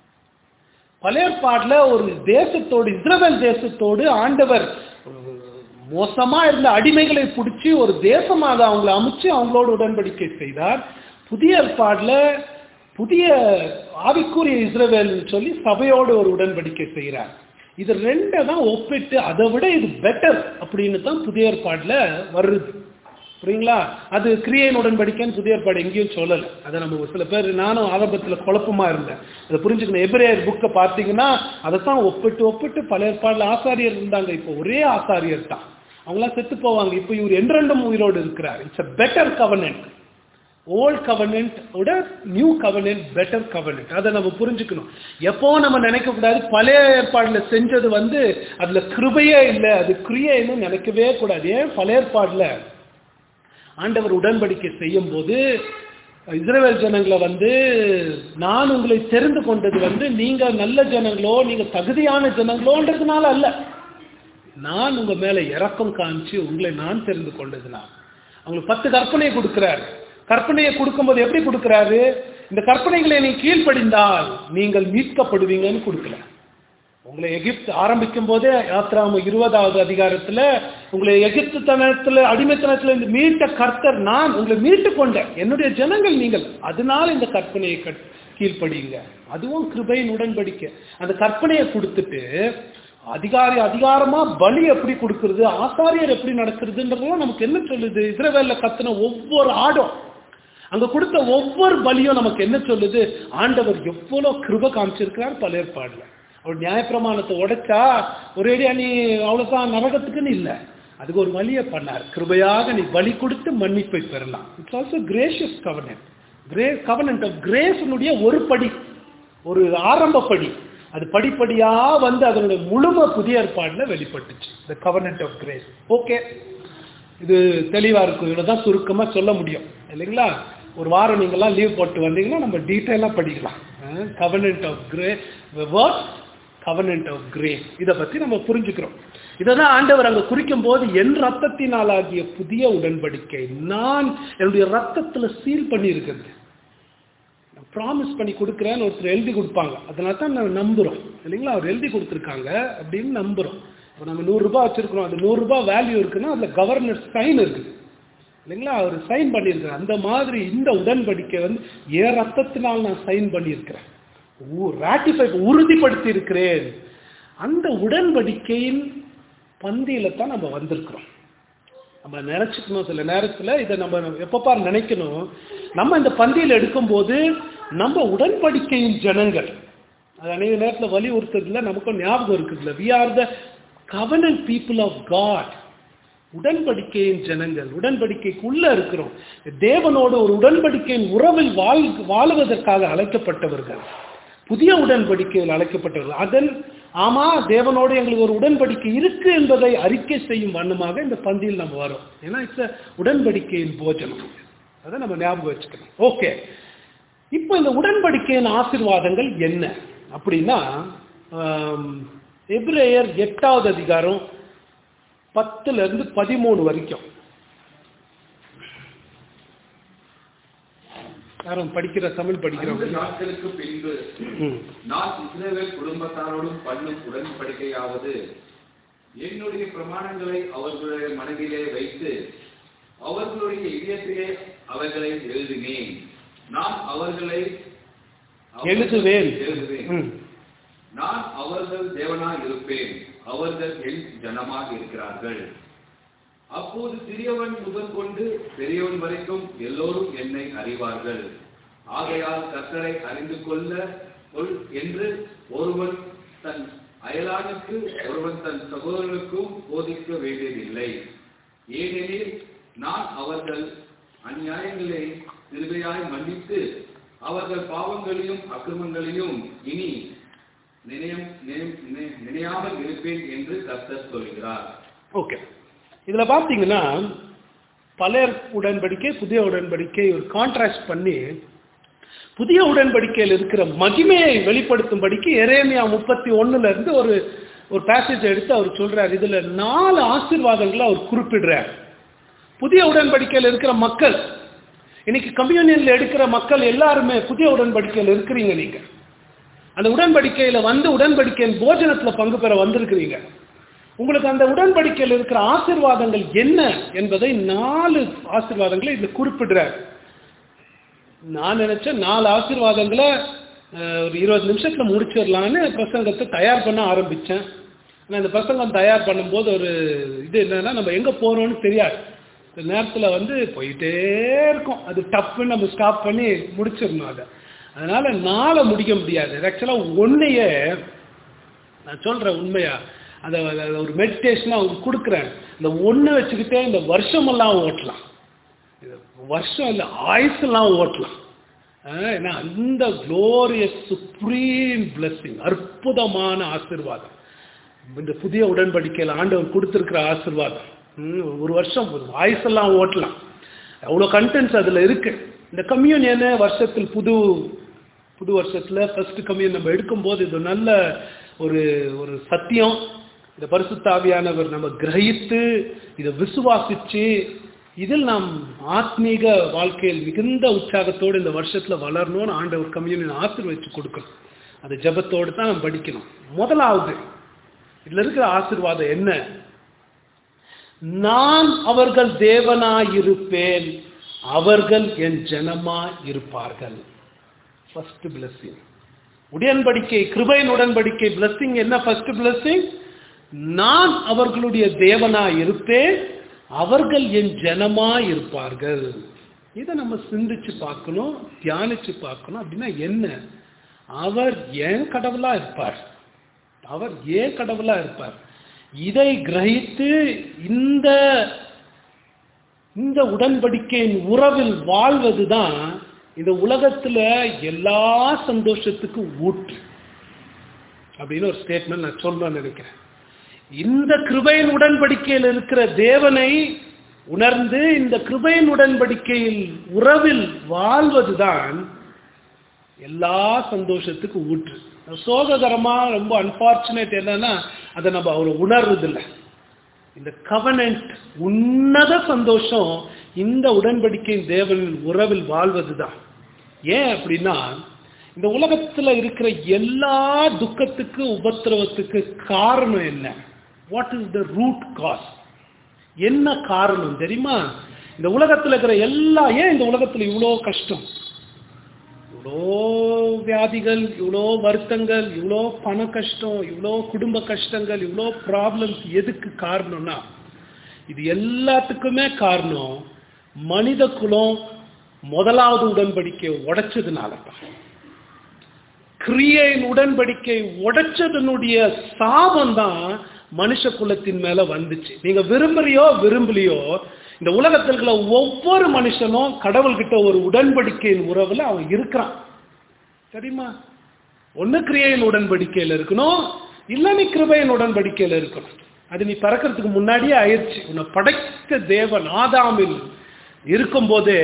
பழைய ஏற்பாடுல ஒரு தேசத்தோடு இஸ்ரவேல் தேசத்தோடு ஆண்டவர் மோசமா இருந்த அடிமைகளை பிடிச்சி ஒரு தேசமாக அவங்களை அமைச்சு அவங்களோட உடன்படிக்கை செய்தார் புதிய ஏற்பாடுல புதிய ஆவிக்குரிய இஸ்ரவேல் சொல்லி சபையோடு ஒரு உடன்படிக்கை செய்கிறார் இது ரெண்டை தான் ஒப்பிட்டு அதை விட இது பெட்டர் அப்படின்னு தான் புதிய ஏற்பாடுல வருது புரியுங்களா அது கிரியையின் உடன்படிக்கைன்னு புதிய ஏற்பாடு எங்கேயும் சொல்லலை அதை நம்ம ஒரு சில பேர் நானும் ஆரம்பத்தில் குழப்பமா இருந்தேன் அதை புரிஞ்சுக்கணும் எபிரேயர் புக்கை பார்த்தீங்கன்னா அதை தான் ஒப்பிட்டு ஒப்பிட்டு பல ஏற்பாடுல ஆசாரியர் இருந்தாங்க இப்போ ஒரே ஆசாரியர் தான் அவங்களாம் செத்து போவாங்க இப்போ இவர் என்றென்றும் உயிரோடு இருக்கிறார் it's a better covenant old covenant விட நியூ கவர்னன்ட் பெட்டர் கவர்னன்ட் அதை நம்ம புரிஞ்சுக்கணும் எப்போ நம்ம நினைக்க கூடாது பழைய ஏற்பாடுல செஞ்சது வந்து அதுல கிருபையே இல்லை அது கிரியைன்னு நினைக்கவே கூடாது ஏன் பழைய ஏற்பாடுல ஆண்டவர் உடன்படிக்கை செய்யும் போது இஸ்ரேல் ஜனங்களை வந்து நான் உங்களை தெரிந்து கொண்டது வந்து நீங்க நல்ல ஜனங்களோ நீங்க தகுதியான ஜனங்களோன்றதுனால அல்ல நான் உங்க மேல இரக்கம் காமிச்சு உங்களை நான் தெரிந்து கொண்டதுனால் அவங்களுக்கு பத்து கற்பனையை கொடுக்கிறாரு கற்பனையை கொடுக்கும்போது எப்படி கொடுக்கிறாரு இந்த கற்பனைகளை நீ கீழ்ப்படிந்தால் நீங்கள் மீட்கப்படுவீங்கன்னு கொடுக்கல உங்களை எகிப்து ஆரம்பிக்கும் போதே யாத்ராம இருபதாவது அதிகாரத்துல உங்களை எகிப்து தனத்துல அடிமைத்தனத்துல இருந்து மீட்ட கர்த்தர் நான் உங்களை மீட்டு கொண்டேன் என்னுடைய ஜனங்கள் நீங்கள் அதனால இந்த கற்பனையை கட்- கீழ்ப்படியுங்க அதுவும் கிருபையின் உடன்படிக்கை அந்த கற்பனையை கொடுத்துட்டு அதிகாரி அதிகாரமா பலி எப்படி கொடுக்கிறது ஆசாரியர் எப்படி நடக்கிறதுன்றதெல்லாம் நமக்கு என்ன சொல்லுது இஸ்ரவேல்ல கத்துன ஒவ்வொரு ஆடும் அங்க கொடுத்த ஒவ்வொரு பலியும் நமக்கு என்ன சொல்லுது ஆண்டவர் எவ்வளவு கிருப காமிச்சிருக்கிறார் பல ஏற்பாடுல அவர் நியாயப்பிரமாணத்தை உடைச்சா ஒரேடியா நீ அவ்வளவுதான் நரகத்துக்குன்னு இல்லை அதுக்கு ஒரு வழியை பண்ணார் கிருபையாக நீ பலி கொடுத்து மன்னிப்பை பெறலாம் it's also gracious covenant grace covenant of கிரேஸனுடைய ஒரு படி ஒரு ஆரம்ப படி அது படிப்படியா வந்து அதனுடைய முழுமை புதிய ஏற்பாடுல வெளிப்பட்டுச்சு the covenant of grace okay இது தெளிவா இருக்கும் இவ்வளவுதான் சுருக்கமா சொல்ல முடியும் இல்லைங்களா ஒரு வாரம் நீங்கெல்லாம் லீவ் போட்டு வந்தீங்கன்னா நம்ம டீட்டெயிலா படிக்கலாம் covenant of grace word covenant of grace இதை பத்தி நம்ம புரிஞ்சுக்கிறோம் இததான் ஆண்டவர் அங்க குறிக்கும் போது என் ரத்தத்தினால் ஆகிய புதிய உடன்படிக்கை நான் என்னுடைய ரத்தத்துல சீல் பண்ணி இருக்கிறது ப்ராமிஸ் பண்ணி கொடுக்குறேன்னு ஒருத்தர் எழுதி கொடுப்பாங்க அதனால தான் நம்ம நம்புறோம் இல்லைங்களா அவர் எழுதி கொடுத்துருக்காங்க அப்படின்னு நம்புறோம் இப்போ நம்ம நூறுரூபா வச்சிருக்கிறோம் அது நூறுரூபா வேல்யூ இருக்குன்னா அதில் கவர்னர் சைன் இருக்குது இல்லைங்களா அவர் சைன் பண்ணியிருக்கிறார் அந்த மாதிரி இந்த உடன்படிக்கை வந்து என் ரத்தத்தினால் நான் சைன் பண்ணியிருக்கிறேன் ராட்டிஃபை உறுதிப்படுத்தி இருக்கிறேன் அந்த உடன்படிக்கையின் பந்தியில தான் நம்ம வந்திருக்கிறோம் நம்ம நினைச்சுக்கணும் சில நேரத்துல இதை நம்ம எப்பப்பா நினைக்கணும் நம்ம இந்த பந்தியில் எடுக்கும்போது நம்ம உடன்படிக்கையின் ஜனங்கள் அது அநேக நேரத்தில் வலியுறுத்துறதுல நமக்கும் ஞாபகம் இருக்குதுல்ல we are the covenant people of God உடன்படிக்கையின் ஜனங்கள் உடன்படிக்கைக்குள்ள இருக்கிறோம் தேவனோடு ஒரு உடன்படிக்கையின் உறவில் வாழ் வாழுவதற்காக அழைக்கப்பட்டவர்கள் புதிய உடன்படிக்கையில் அழைக்கப்பட்டவர்கள் அதன் ஆமா தேவனோடு எங்களுக்கு ஒரு உடன்படிக்கை இருக்கு என்பதை அறிக்கை செய்யும் வண்ணமாக இந்த பந்தியில் நம்ம வரோம் ஏன்னா இட்ஸ் உடன்படிக்கையின் போஜனம் அதை நம்ம ஞாபகம் வச்சுக்கணும் ஓகே இப்போ இந்த உடன்படிக்கையின் ஆசீர்வாதங்கள் என்ன அப்படின்னா ஆம், எபிரேயர் எட்டாவது அதிகாரம் பத்துல இருந்து பதிமூணு வரைக்கும் யாரும் படிக்கிற தமிழ் அந்த படிக்கிறவங்க நாட்களுக்கு பின்பு ம். நான் இஸ்ரவேல் குடும்பத்தாரோடும் பண்ணும் உடன்படிக்கையாவது என்னுடைய பிரமாணங்களை அவர்களுடைய மனதிலே வைத்து அவர்களுடைய இதயத்திலே அவர்களை எழுதினேன் நான் அவர்களை எழுதுவேன் எழுதுவேன் ம். நான் அவர்கள் தேவனாய் இருப்பேன் அவர்கள் என் ஜனமாக இருக்கிறார்கள் அப்போது சிறியவன் முதல் கொண்டு பெரியவன் வரைக்கும் எல்லோரும் என்னை அறிவார்கள் ஆகையால் கர்த்தரை அறிந்து கொள்ள கொள் என்று ஒருவன் தன் அயலானுக்கு ஒருவன் தன் சகோதரனுக்கும் போதிக்க வேண்டியதில்லை ஏனெனில் நான் அவர்கள் அநியாயங்களை திருவையாய் மன்னித்து அவர்கள் பாவங்களையும் அக்கிரமங்களையும் இனி நினையம் நினை- நினை- நினையாமல் இருப்பேன் என்று கர்த்தர் சொல்கிறார் ஓகே இதுல பாத்தீங்கன்னா பழைய உடன்படிக்கை புதிய உடன்படிக்கை ஒரு கான்ட்ராஸ்ட் பண்ணி புதிய உடன்படிக்கையில் இருக்கிற மகிமையை வெளிப்படுத்தும்படிக்கு எரேமியா முப்பத்தி ஒண்ணுல இருந்து ஒரு ஒரு பேசேஜ் எடுத்து அவர் சொல்றார் இதுல நாலு ஆசீர்வாதங்களை அவர் குறிப்பிடுறார் புதிய உடன்படிக்கையில் இருக்கிற மக்கள் இன்னைக்கு கம்யூனியன்ல எடுக்கிற மக்கள் எல்லாருமே புதிய உடன்படிக்கையில் இருக்கிறீங்க நீங்க அந்த உடன்படிக்கையில வந்து உடன்படிக்கையின் போஜனத்துல பங்கு பெற வந்திருக்கிறீங்க உங்களுக்கு அந்த உடன்படிக்கையில் இருக்கிற ஆசீர்வாதங்கள் என்ன என்பதை நாலு ஆசீர்வாதங்களை இதுல குறிப்பிடுறார் நான் நினைச்சேன் நாலு ஆசீர்வாதங்களை அஹ், ஒரு இருபது நிமிஷத்துல முடிச்சிடலான்னு பிரசங்கத்தை தயார் பண்ண ஆரம்பிச்சேன் ஆனா இந்த பிரசங்கம் தயார் பண்ணும்போது ஒரு இது என்னன்னா நம்ம எங்க போறோம்னு தெரியாது சில நேரத்தில் வந்து போயிட்டே இருக்கும் அது டப்புன்னு நம்ம ஸ்டாப் பண்ணி முடிச்சிடணும் அதை அதனால நாளை முடிக்க முடியாது ஆக்சுவலாக ஒன்றையே நான் சொல்கிறேன் உண்மையா அதை அதை ஒரு மெடிடேஷனாக அவங்க கொடுக்குறேன் இந்த ஒன்று வச்சுக்கிட்டே இந்த வருஷமெல்லாம் ஓட்டலாம் இது வருஷம் இல்லை ஆயுசெல்லாம் ஓட்டலாம் ஆஹ் ஏன்னா அந்த க்ளோரியஸ் சுப்ரீம் blessing அற்புதமான ஆசீர்வாதம் இந்த புதிய உடன்படிக்கையில் ஆண்டவர் கொடுத்துருக்கிற ஆசீர்வாதம் ம், ஒரு வருஷம் ஒரு ஆயுசெல்லாம் ஓட்டலாம் அவ்வளோ கண்டென்ட்ஸ் அதில் இருக்கு இந்த கம்யூனியனு வருஷத்தில் புது புது வருஷத்தில் ஃபர்ஸ்ட் கம்யூன் நம்ம எடுக்கும்போது இது நல்ல ஒரு ஒரு சத்தியம் இந்த பரிசுத்தாவியானவர் நம்ம கிரகித்து இதை விசுவாசிச்சு இதில் நாம் ஆத்மீக வாழ்க்கையில் மிகுந்த உற்சாகத்தோடு இந்த வருஷத்துல வளரணும்னு ஆண்டவர் கம்யூனியன் ஆசீர்வதிச்சு கொடுக்கணும் அது ஜெபத்தோடு தான் நம்ம படிக்கணும் முதலாவது இதுல இருக்கிற ஆசீர்வாதம் என்ன நான் அவர்கள் தேவனாயிருப்பேன் அவர்கள் என் ஜனமாய் இருப்பார்கள் ஃபர்ஸ்ட் blessing உடன்படிக்கை கிருபையின் உடன்படிக்கை blessing என்ன ஃபர்ஸ்ட் blessing நான் அவர்களுடைய தேவனாய் இருப்பேன் அவர்கள் என் ஜனமாய் இருப்பார்கள் இதை நம்ம சிந்திச்சு பார்க்கணும் தியானிச்சு பார்க்கணும் அப்படின்னா என்ன அவர் என் கடவுளா இருப்பார் அவர் ஏன் கடவுளா இருப்பார் இதை கிரகித்து இந்த இந்த உடன்படிக்கையின் உறவில் வாழ்வதுதான் இந்த உலகத்துல எல்லா சந்தோஷத்துக்கும் ஊற்று அப்படின்னு ஒரு ஸ்டேட்மெண்ட் நான் சொல்லணும்னு நினைக்கிறேன் இந்த கிருபையின் உடன்படிக்கையில் இருக்கிற தேவனை உணர்ந்து இந்த கிருபையின் உடன்படிக்கையில் உறவில் வாழ்வதுதான் எல்லா சந்தோஷத்துக்கு ஊற்று சோககரமா ரொம்ப அன்பார்ச்சுனேட் என்னன்னா அதை நம்ம அவரை உணர்றதில்லை இந்த கவனன்ட் உன்னத சந்தோஷம் இந்த உடன்படிக்கையின் தேவனின் உறவில் வாழ்வதுதான் ஏன் அப்படின்னா இந்த உலகத்துல இருக்கிற எல்லா துக்கத்துக்கு உபத்திரவத்துக்கு காரணம் என்ன what is the root cause என்ன காரணம் தெரியுமா இந்த உலகத்துல இருக்கிற எல்லா ஏன் இந்த உலகத்துல இவ்வளோ கஷ்டம் இவ்வளோ வியாதிகள் இவ்வளோ வருத்தங்கள் இவ்வளோ பண கஷ்டம் இவ்வளோ குடும்ப கஷ்டங்கள் இவ்வளோ ப்ராப்ளம்ஸ் எதுக்கு காரணம்னா இது எல்லாத்துக்குமே காரணம் மனித குலம் முதலாவது உடன்படிக்கை உடைச்சதுனால தான் கிரியையின் உடன்படிக்கை உடைச்சதனுடைய சாபம் தான் மனுஷ குலத்தின் மேல வந்துச்சு நீங்க விரும்புறியோ விரும்பலையோ இந்த உலகத்தில் இருக்கிற ஒவ்வொரு மனுஷனும் கடவுள்கிட்ட ஒரு உடன்படிக்கையின் உறவுல அவன் இருக்கிறான் சரிம்மா ஒண்ணு கிரியையின் உடன்படிக்கையில இருக்கணும் இல்ல நீ கிருபையின் உடன்படிக்கையில இருக்கணும் அது நீ பறக்கிறதுக்கு முன்னாடியே ஆயிடுச்சு உன்னை படைத்த தேவன் ஆதாமில் இருக்கும்போதே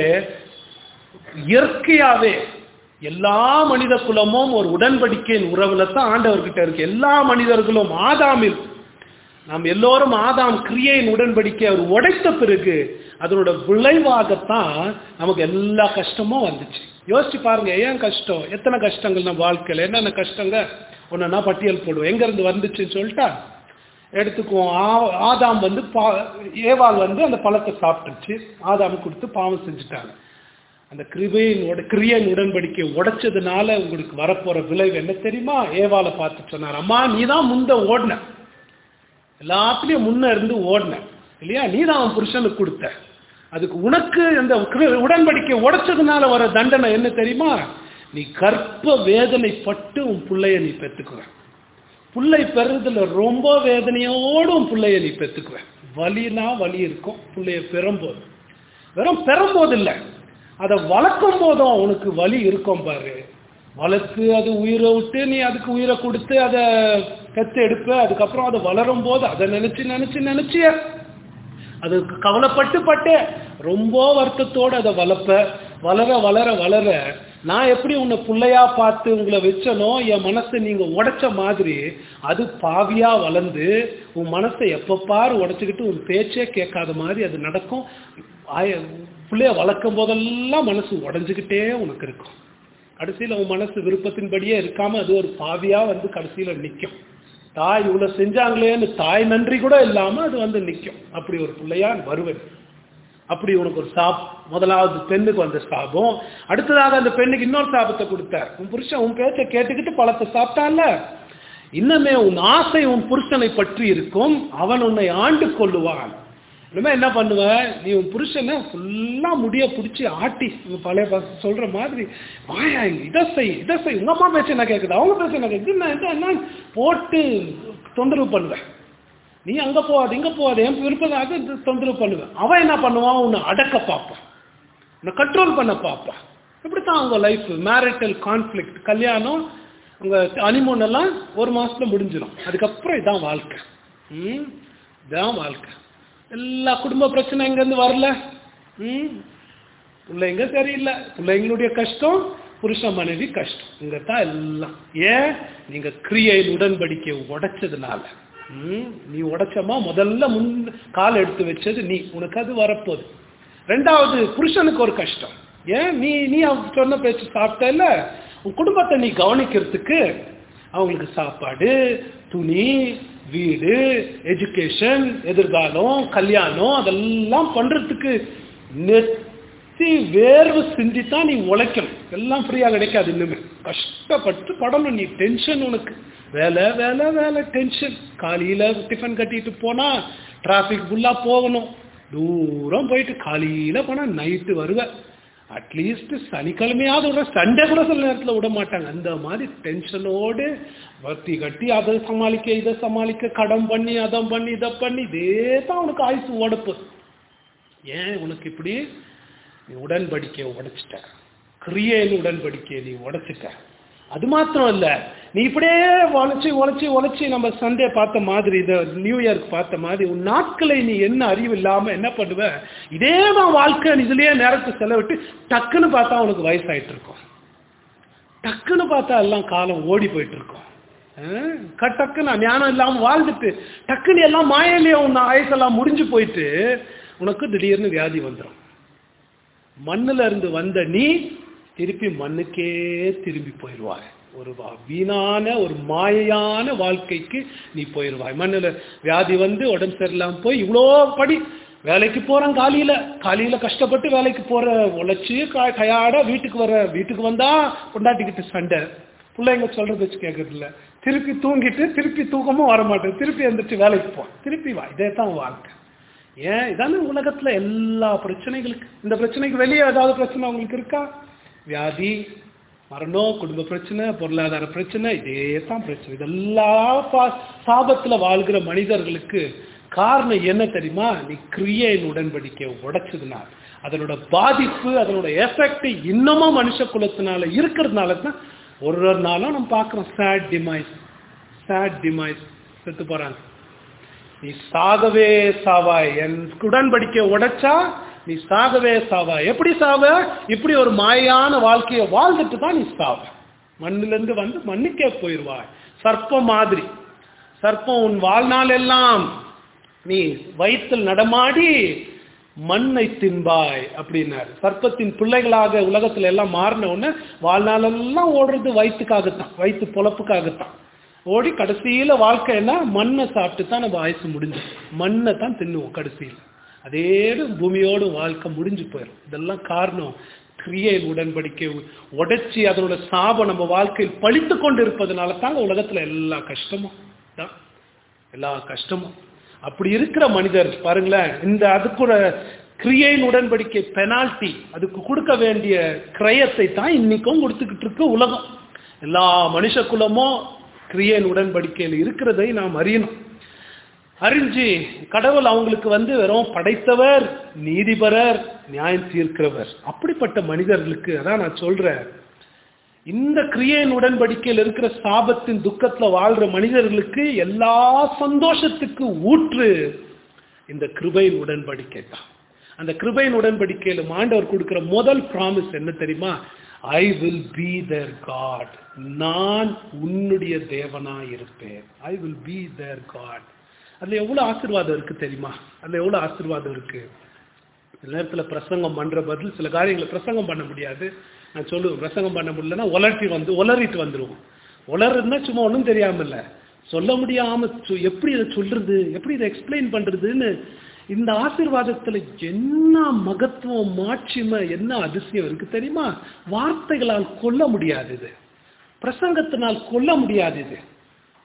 இயற்கையாவே எல்லா மனித குலமும் ஒரு உடன்படிக்கையின் உறவுல தான் ஆண்டவர்கிட்ட இருக்கு எல்லா மனிதர்களும் ஆதாமில் நாம் எல்லோரும் ஆதாம் கிரியையின் உடன்படிக்கை அவர் உடைத்த பிறகு அதனோட விளைவாகத்தான் நமக்கு எல்லா கஷ்டமும் வந்துச்சு யோசிச்சு பாருங்க ஏன் கஷ்டம் எத்தனை கஷ்டங்கள் நம்ம வாழ்க்கையில் என்னென்ன கஷ்டங்க ஒன்னா பட்டியல் போடுவோம் எங்க இருந்து வந்துச்சுன்னு சொல்லிட்டா எடுத்துக்குவோம் ஆ- ஆதாம் வந்து பா ஏவாள் வந்து அந்த பழத்தை சாப்பிட்டுச்சு ஆதாம் கொடுத்து பாவம் செஞ்சுட்டாங்க அந்த கிருபையின் உட கிரியன் உடன்படிக்கை உடைச்சதுனால உங்களுக்கு வரப்போற விளைவு என்ன தெரியுமா ஏவாளை பார்த்து சொன்னார் அம்மா நீ தான் முந்த ஓடின எல்லாத்துலயும் முன்ன இருந்து ஓடின இல்லையா நீ தான் அவன் புருஷனுக்கு கொடுத்த அதுக்கு உனக்கு அந்த கிரு- உடன்படிக்கை உடைச்சதுனால வர தண்டனை என்ன தெரியுமா நீ கற்ப வேதனைப்பட்டு உன் பிள்ளைய நீ பெத்துக்குவ புள்ளை பெறுறதுல ரொம்ப வேதனையோடு உன் பிள்ளைய நீ பெத்துக்குவ வலினா வலி இருக்கும் பிள்ளைய பெறும்போது வெறும் பெறும்போது இல்லை அதை வளர்க்கும் போதும் உனக்கு வலி இருக்கும் பாரு வளர்த்து அது உயிரை விட்டு நீ அதுக்கு உயிரை கொடுத்து அதை பெத்து எடுப்ப அதுக்கப்புறம் அது வளரும் போது அதை நினைச்சு நினைச்சு நினைச்சு அது கவலைப்பட்டு பட்டு ரொம்ப வருத்தத்தோடு அதை வளர்ப்ப வளர வளர வளர நான் எப்படி உன்னை பிள்ளையா பார்த்து உங்களை வச்சனோ என் மனசை நீங்க உடைச்ச மாதிரி அது பாவியா வளர்ந்து உன் மனசை எப்ப பாரு உடைச்சுக்கிட்டு உன் பேச்சே கேட்காத மாதிரி அது நடக்கும் ஆய- பிள்ளைய வளர்க்கும் போதெல்லாம் மனசு உடைஞ்சுக்கிட்டே உனக்கு இருக்கும் கடைசியில் உன் மனசு விருப்பத்தின்படியே இருக்காம அது ஒரு பாவியா வந்து கடைசியில நிற்கும் தாய் இவ்வளவு செஞ்சாங்களேன்னு தாய் நன்றி கூட இல்லாம அது வந்து நிற்கும் அப்படி ஒரு பிள்ளையா வருவேன் அப்படி உனக்கு ஒரு சாப் முதலாவது பெண்ணுக்கு வந்த சாபம் அடுத்ததாக அந்த பெண்ணுக்கு இன்னொரு சாபத்தை கொடுத்தார் உன் புருஷன் உன் பேச்சை கேட்டுக்கிட்டு பழத்தை சாப்பிட்டான்ல இன்னமே உன் ஆசை உன் புருஷனை பற்றி இருக்கும் அவன் உன்னை ஆண்டு கொள்ளுவான் இனிமே என்ன பண்ணுவ நீ உன் புருஷனை ஃபுல்லா முடிய பிடிச்சி ஆட்டி உங்க பழைய பச சொல்ற மாதிரி வாயா இங்க இதை செய் இதை செய் உங்க அம்மா பேச்ச என்ன கேக்குது அவங்க பேச்ச என்ன கேக்குது என்ன என்ன என்ன போட்டு தொந்தரவு பண்ணுவேன் நீ அங்க போகாது இங்க போகாது என் விருப்பம் அது இது தொந்தரவு பண்ணுவேன் அவன் என்ன பண்ணுவான் உன்னை அடக்க பார்ப்பான் உன்னை கண்ட்ரோல் பண்ண பார்ப்பான் இப்படித்தான் அவங்க லைஃப் மேரிட்டல் கான்ஃப்ளிக்ட் கல்யாணம் உங்க அனிமோன் எல்லாம் ஒரு மாசத்துல முடிஞ்சிடும் அதுக்கப்புறம் இதான் வாழ்க்கை ம் இதான் வாழ்க்கை எல்லா குடும்ப பிரச்சனை இங்கேருந்து வரல ம் பிள்ளைங்க சரியில்லை பிள்ளைங்களுடைய கஷ்டம் புருஷ மனைவி கஷ்டம் இங்க தான் எல்லாம் ஏன் நீங்க கிரியையில் உடன்படிக்கை உடைச்சதுனால ம் நீ உடைச்சமா முதல்ல முன் கால் எடுத்து வச்சது நீ உனக்கு அது வரப்போகுது ரெண்டாவது புருஷனுக்கு ஒரு கஷ்டம் ஏன் நீ நீ அவங்க சொன்ன பேச்சு சாப்பிட்டல உன் குடும்பத்தை நீ கவனிக்கிறதுக்கு அவங்களுக்கு சாப்பாடு துணி வீடு எஜுகேஷன் எதிர்காலம் கல்யாணம் அதெல்லாம் பண்றதுக்கு நெத்தி வேர்வு சிந்தி தான் நீ உழைக்கணும் எல்லாம் ஃப்ரீயாக கிடைக்காது இன்னுமே கஷ்டப்பட்டு படணும் நீ டென்ஷன் உனக்கு வேலை வேலை வேலை டென்ஷன் காலையில டிஃபன் கட்டிட்டு போனா டிராஃபிக் ஃபுல்லா போகணும் தூரம் போயிட்டு காலையில போனா நைட்டு வருவேன் அட்லீஸ்ட் சனிக்கிழமையாவது விட சண்டே கூட சில நேரத்தில் விட மாட்டாங்க அந்த மாதிரி டென்ஷனோடு வத்தி கட்டி அதை சமாளிக்க இதை சமாளிக்க கடன் பண்ணி அதை பண்ணி இதை பண்ணி இதே தான் உனக்கு ஆயுசு உடப்பு ஏன் உனக்கு இப்படி நீ உடன்படிக்கையை உடைச்சிட்ட கிரியையில் உடன்படிக்கையை நீ உடைச்சிட்ட அது மாத்திரம் இல்ல நீ இப்படியே உழைச்சி உழைச்சி உழைச்சி நம்ம சண்டே பார்த்த மாதிரி இதை நியூ இயர்க்கு பார்த்த மாதிரி உன் நாட்களை நீ என்ன அறிவு இல்லாம என்ன பண்ணுவ இதே தான் வாழ்க்கை இதுலயே நேரத்தை செலவிட்டு டக்குன்னு பார்த்தா உனக்கு வயசாயிட்டு இருக்கும் டக்குன்னு பார்த்தா எல்லாம் காலம் ஓடி போயிட்டு இருக்கும் அஹ், க- டக்குன்னு ஞானம் இல்லாம வாழ்ந்துட்டு டக்குன்னு எல்லாம் மாயிலேயே உன் ஆயுசெல்லாம் முடிஞ்சு போயிட்டு உனக்கு திடீர்னு வியாதி வந்துடும் மண்ணுல இருந்து வந்த நீ திருப்பி மண்ணுக்கே திரும்பி போயிடுவாய் ஒரு வா- வீணான ஒரு மாயையான வாழ்க்கைக்கு நீ போயிடுவாய் மண்ணுல வியாதி வந்து உடம்பு சரியில்லாம போய் இவ்வளோ படி வேலைக்கு போறேன் காலையில காலையில கஷ்டப்பட்டு வேலைக்கு போற உழைச்சி கா- கயாட வீட்டுக்கு வர வீட்டுக்கு வந்தா கொண்டாட்டிக்கிட்டு சண்டை பிள்ளைங்க சொல்றது வச்சு கேட்கறது இல்ல திருப்பி தூங்கிட்டு திருப்பி தூக்கமும் வர மாட்டேன் திருப்பி எந்திரிச்சு வேலைக்கு போ திருப்பி வா இதே தான் வாழ்க்கை ஏன் இதானே உலகத்துல எல்லா பிரச்சனைகளுக்கு இந்த பிரச்சனைக்கு வெளியே ஏதாவது பிரச்சனை உங்களுக்கு இருக்கா வியாதி மரணம் குடும்ப பிரச்சனை பொருளாதார பிரச்சனை இதே தான் பிரச்சனை இதெல்லாம் பா- சாபத்துல வாழ்கிற மனிதர்களுக்கு காரணம் என்ன தெரியுமா நீ கிரியையின் உடன்படிக்கை உடைச்சதுனால அதனோட பாதிப்பு அதனோட எஃபெக்ட் இன்னமும் மனுஷ குலத்தினால இருக்கிறதுனால தான் ஒரு ஒரு நாளும் நம்ம பார்க்குறோம் சேட் டிமைஸ் சேட் டிமைஸ் செத்து போறாங்க நீ சாகவே சாவாய் என் உடன்படிக்கை உடைச்சா நீ சாகவே சாவாய் எப்படி சாவ இப்படி ஒரு மாயான வாழ்க்கையை வாழ்ந்துட்டு தான் நீ சாவ மண்ணிலிருந்து வந்து மண்ணுக்கே போயிடுவாய் சர்ப்பம் மாதிரி சர்ப்பம் உன் வாழ்நாள் எல்லாம் நீ வயிற்றில் நடமாடி மண்ணை தின்பாய் அப்படின்னாரு சர்ப்பத்தின் பிள்ளைகளாக உலகத்துல எல்லாம் மாறின உடனே வாழ்நாளெல்லாம் ஓடுறது வயிற்றுக்காகத்தான் வயிற்று பொழப்புக்காகத்தான் ஓடி கடைசியில வாழ்க்கை என்ன மண்ணை சாப்பிட்டு தான் நம்ம ஆயுசு முடிஞ்சு மண்ணை தான் தின்னுவோம் கடைசியில் அதேடு பூமியோடு வாழ்க்கை முடிஞ்சு போயிடும் இதெல்லாம் காரணம் கிரியையில் உடன்படிக்கை உடைச்சி அதனோட சாபம் நம்ம வாழ்க்கையில் பழித்து கொண்டு இருப்பதனால தாங்க உலகத்துல எல்லா கஷ்டமும் தான் எல்லா கஷ்டமும் அப்படி இருக்கிற மனிதர் பாருங்களேன் இந்த அதுக்கு ஒரு கிரியையின் உடன்படிக்கை பெனால்டி அதுக்கு கொடுக்க வேண்டிய கிரயத்தை தான் இன்னைக்கும் கொடுத்துக்கிட்டு இருக்கு உலகம் எல்லா மனுஷ குலமும் கிரியையின் உடன்படிக்கையில் இருக்கிறதை நாம் அறியணும் அறிஞ்சு கடவுள் அவங்களுக்கு வந்து வெறும் படைத்தவர் நீதிபரர் நியாயம் தீர்க்கிறவர் அப்படிப்பட்ட மனிதர்களுக்கு அதான் நான் சொல்றேன் இந்த கிரியையின் உடன்படிக்கையில் இருக்கிற சாபத்தின் துக்கத்துல வாழ்ற மனிதர்களுக்கு எல்லா சந்தோஷத்துக்கு ஊற்று இந்த கிருபையின் உடன்படிக்கை தான் அந்த கிருபையின் உடன்படிக்கையில ஆண்டவர் கொடுக்கிற முதல் ப்ராமிஸ் என்ன தெரியுமா I will be their God நான் உன்னுடைய தேவனா இருப்பேன் I will be their God அதுல எவ்வளவு ஆசீர்வாதம் இருக்கு தெரியுமா அதுல எவ்வளவு ஆசீர்வாதம் இருக்கு சில நேரத்துல பிரசங்கம் பண்ற பதில் சில காரியங்களை பிரசங்கம் பண்ண முடியாது நான் சொல்லுவேன் பிரசங்கம் பண்ண முடியலன்னா உலர்த்தி வந்து உலறிட்டு வந்துருவோம் உலருன்னா சும்மா ஒன்றும் தெரியாம இல்ல சொல்ல முடியாம சொ- எப்படி இதை சொல்றது எப்படி இதை எக்ஸ்பிளைன் பண்றதுன்னு இந்த ஆசீர்வாதத்துல என்ன மகத்துவம் மாட்சிமை என்ன அதிசயம் இருக்கு தெரியுமா வார்த்தைகளால் கொல்ல முடியாது இது பிரசங்கத்தினால் கொல்ல முடியாது இது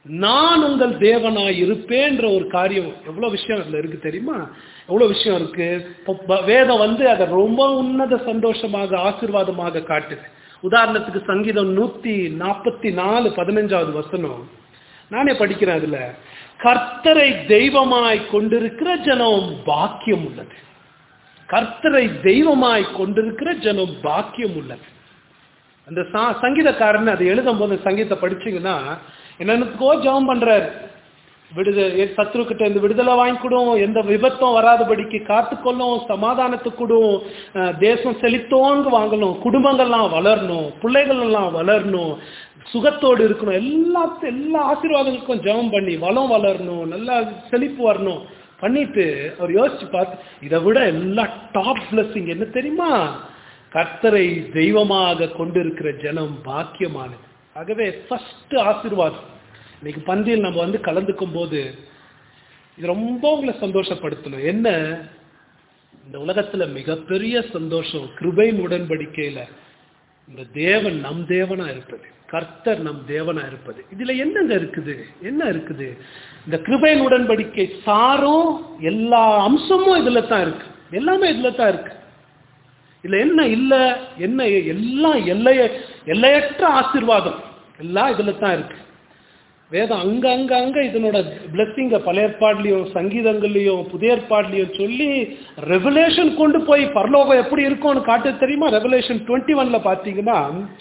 நான் உங்கள் தேவனாய் இருப்பேன்ற ஒரு காரியம் எவ்வளவு விஷயம் அதுல இருக்கு தெரியுமா எவ்வளவு விஷயம் இருக்கு இப்ப ப- வேதம் வந்து அதை ரொம்ப உன்னத சந்தோஷமாக ஆசீர்வாதமாக காட்டுது உதாரணத்துக்கு சங்கீதம் நூத்தி நாற்பத்தி நாலு பதினஞ்சாவது வசனம் நானே படிக்கிறேன் அதுல கர்த்தரை தெய்வமாய் கொண்டிருக்கிற ஜனம் பாக்கியம் உள்ளது கர்த்தரை தெய்வமாய் கொண்டிருக்கிற ஜனம் பாக்கியம் உள்ளது அந்த சா- சங்கீதக்காரன் அதை எழுதும் போது சங்கீதத்தை படிச்சீங்கன்னா என்னென்னக்கோ ஜெபம் பண்றாரு விடுதலை சத்ருக்கிட்ட இருந்து விடுதலை வாங்கி கொடும் எந்த விபத்தும் வராதபடிக்கு காத்துக்கொள்ளும் சமாதானத்துக்கு கொடும் அஹ், தேசம் செழித்தோங்கு வாங்கணும் குடும்பங்கள்லாம் வளரணும் பிள்ளைகள் எல்லாம் வளரணும் சுகத்தோடு இருக்கணும் எல்லாத்து எல்லா ஆசீர்வாதங்களுக்கும் ஜெபம் பண்ணி வளம் வளரணும் நல்லா செழிப்பு வரணும் பண்ணிட்டு அவர் யோசிச்சு பார்த்து இதை விட எல்லா டாப் blessing என்ன தெரியுமா கர்த்தரை தெய்வமாக கொண்டிருக்கிற ஜனம் பாக்கியமானது ஆகவே ஃபர்ஸ்ட் ஆசீர்வாதம் இன்னைக்கு பந்தியில் நம்ம வந்து கலந்துக்கும் போது இது ரொம்ப உங்களை சந்தோஷப்படுத்தணும் என்ன இந்த உலகத்துல மிகப்பெரிய சந்தோஷம் கிருபையின் உடன்படிக்கையில இந்த தேவன் நம் தேவனா இருப்பது கர்த்தர் நம் தேவனா இருப்பது இதுல என்னங்க இருக்குது என்ன இருக்குது இந்த கிருபையின் உடன்படிக்கை சாரும் எல்லா அம்சமும் இதுல தான் இருக்கு எல்லாமே இதுல தான் இருக்கு இதுல என்ன இல்ல என்ன எல்லாம் எல்லைய எல்லையற்ற ஆசீர்வாதம் எல்லாம் இதுல தான் இருக்கு வேதம் அங்க அங்க அங்க இதனோட பிளஸ்ஸிங்க பழைய ஏற்பாடுலயும் சங்கீதங்கள்லயும் புதிய ஏற்பாடுலயும் சொல்லி ரெவலேஷன் கொண்டு போய் பரலோகம் எப்படி இருக்கும்னு காட்டு தெரியுமா ரெவலேஷன் டுவெண்ட்டி ஒன்ல பாத்தீங்கன்னா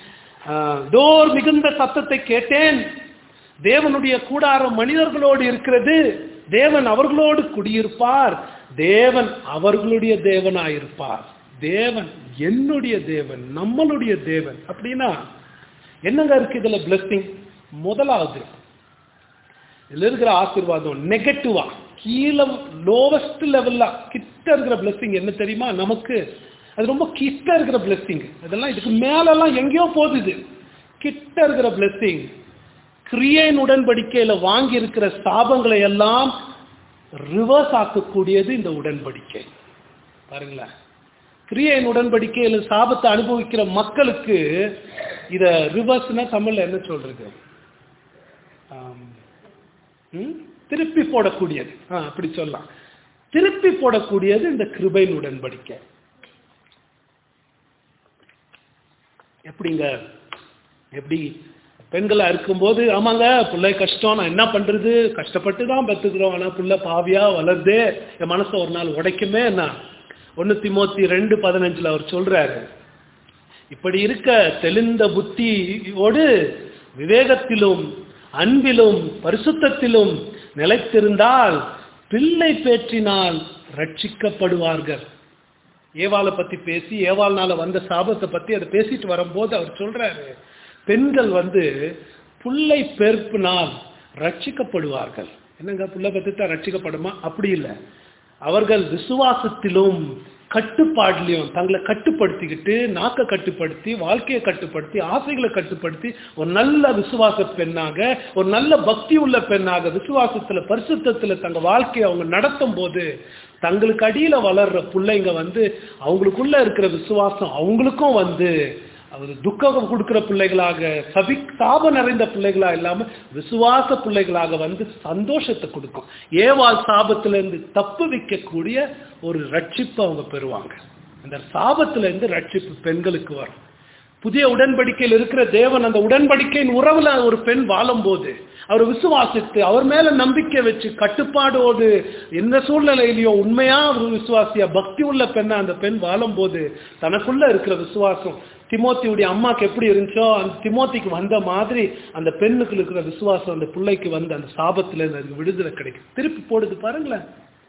டோர் மிகுந்த சத்தத்தை கேட்டேன் தேவனுடைய கூடாரம் மனிதர்களோடு இருக்கிறது தேவன் அவர்களோடு குடியிருப்பார் தேவன் அவர்களுடைய தேவனாயிருப்பார் தேவன் என்னுடைய தேவன் நம்மளுடைய தேவன் அப்படின்னா என்னங்க இருக்கு இதுல பிளஸ்ஸிங் முதலாவது இதுல இருக்கிற ஆசீர்வாதம் நெகட்டிவா கீழே லோவஸ்ட் லெவல்ல கிட்ட இருக்கிற பிளெஸிங் என்ன தெரியுமா நமக்கு அது ரொம்ப கிட்ட இருக்கிற பிளெஸிங் இதெல்லாம் இதுக்கு மேலெல்லாம் எங்கேயோ போகுது இது கிட்ட இருக்கிற பிளெஸிங் கிரியையின் உடன்படிக்கையில வாங்கி இருக்கிற சாபங்களை எல்லாம் ரிவர்ஸ் ஆக்கக்கூடியது இந்த உடன்படிக்கை பாருங்களேன் கிரியையின் உடன்படிக்கையில சாபத்தை அனுபவிக்கிற மக்களுக்கு இத ரிவர்ஸ்னா தமிழ்ல என்ன சொல்றது ஆம். ம்? திருப்பி போடக்கூடியது ஆ, அப்படி சொல்லலாம் திருப்பி போடக்கூடியது இந்த கிருபையின் உடன்படிக்கை எப்படிங்க எப்படி பெண்களா இருக்கும்போது ஆமாங்க பிள்ளை கஷ்டம் நான் என்ன பண்றது கஷ்டப்பட்டு தான் பெத்துக்கிறோம் ஆனா புள்ள பாவியா வளருதே என் மனசை ஒரு நாள் உடைக்குமே என்ன ஒன்னு திமோத்தி ரெண்டு பதினஞ்சுல அவர் சொல்றாரு இப்படி இருக்க தெளிந்த புத்தியோடு விவேகத்திலும் அன்பிலும் பரிசுத்தத்திலும் நிலைத்திருந்தால் பிள்ளை பேற்றினால் ரட்சிக்கப்படுவார்கள் ஏவாளை பத்தி பேசி ஏவாள்னால வந்த சாபத்தை பத்தி அதை பேசிட்டு வரும்போது அவர் சொல்றாரு பெண்கள் வந்து புள்ளை பெருப்பினால் ரட்சிக்கப்படுவார்கள் என்னங்க புள்ள பெற்றுட்டா ரட்சிக்கப்படுமா அப்படி இல்லை அவர்கள் விசுவாசத்திலும் கட்டுப்பாடுலையும் தங்களை கட்டுப்படுத்திக்கிட்டு நாக்கை கட்டுப்படுத்தி வாழ்க்கையை கட்டுப்படுத்தி ஆசைகளை கட்டுப்படுத்தி ஒரு நல்ல விசுவாச பெண்ணாக ஒரு நல்ல பக்தி உள்ள பெண்ணாக விசுவாசத்துல பரிசுத்தத்துல தங்க வாழ்க்கையை அவங்க நடத்தும் போது தங்களுக்கு அடியில வளர்ற பிள்ளைங்க வந்து அவங்களுக்குள்ள இருக்கிற விசுவாசம் அவங்களுக்கும் வந்து அவர் துக்கம் கொடுக்கிற பிள்ளைகளாக சபி சாபம் நிறைந்த பிள்ளைகளா இல்லாம விசுவாச பிள்ளைகளாக வந்து சந்தோஷத்தை கொடுக்கும் ஏவாள் சாபத்துல இருந்து தப்பு வைக்கக்கூடிய ஒரு ரட்சிப்பு அவங்க பெறுவாங்க அந்த சாபத்துல இருந்து ரட்சிப்பு பெண்களுக்கு வரும் புதிய உடன்படிக்கையில் இருக்கிற தேவன் அந்த உடன்படிக்கையின் உறவுல ஒரு பெண் வாழும்போது அவர் விசுவாசித்து அவர் மேல நம்பிக்கை வச்சு கட்டுப்பாடோடு எந்த சூழ்நிலையிலையும் உண்மையா ஒரு விசுவாசியா பக்தி உள்ள பெண்ணா அந்த பெண் வாழும்போது தனக்குள்ள இருக்கிற விசுவாசம் திமோத்தியுடைய அம்மாக்கு எப்படி இருந்துச்சோ அந்த திமோத்திக்கு வந்த மாதிரி அந்த பெண்ணுக்கு இருக்கிற விசுவாசம் அந்த பிள்ளைக்கு வந்து அந்த சாபத்துல இருந்து அதுக்கு விடுதலை கிடைக்கும் திருப்பி போடுது பாருங்களேன்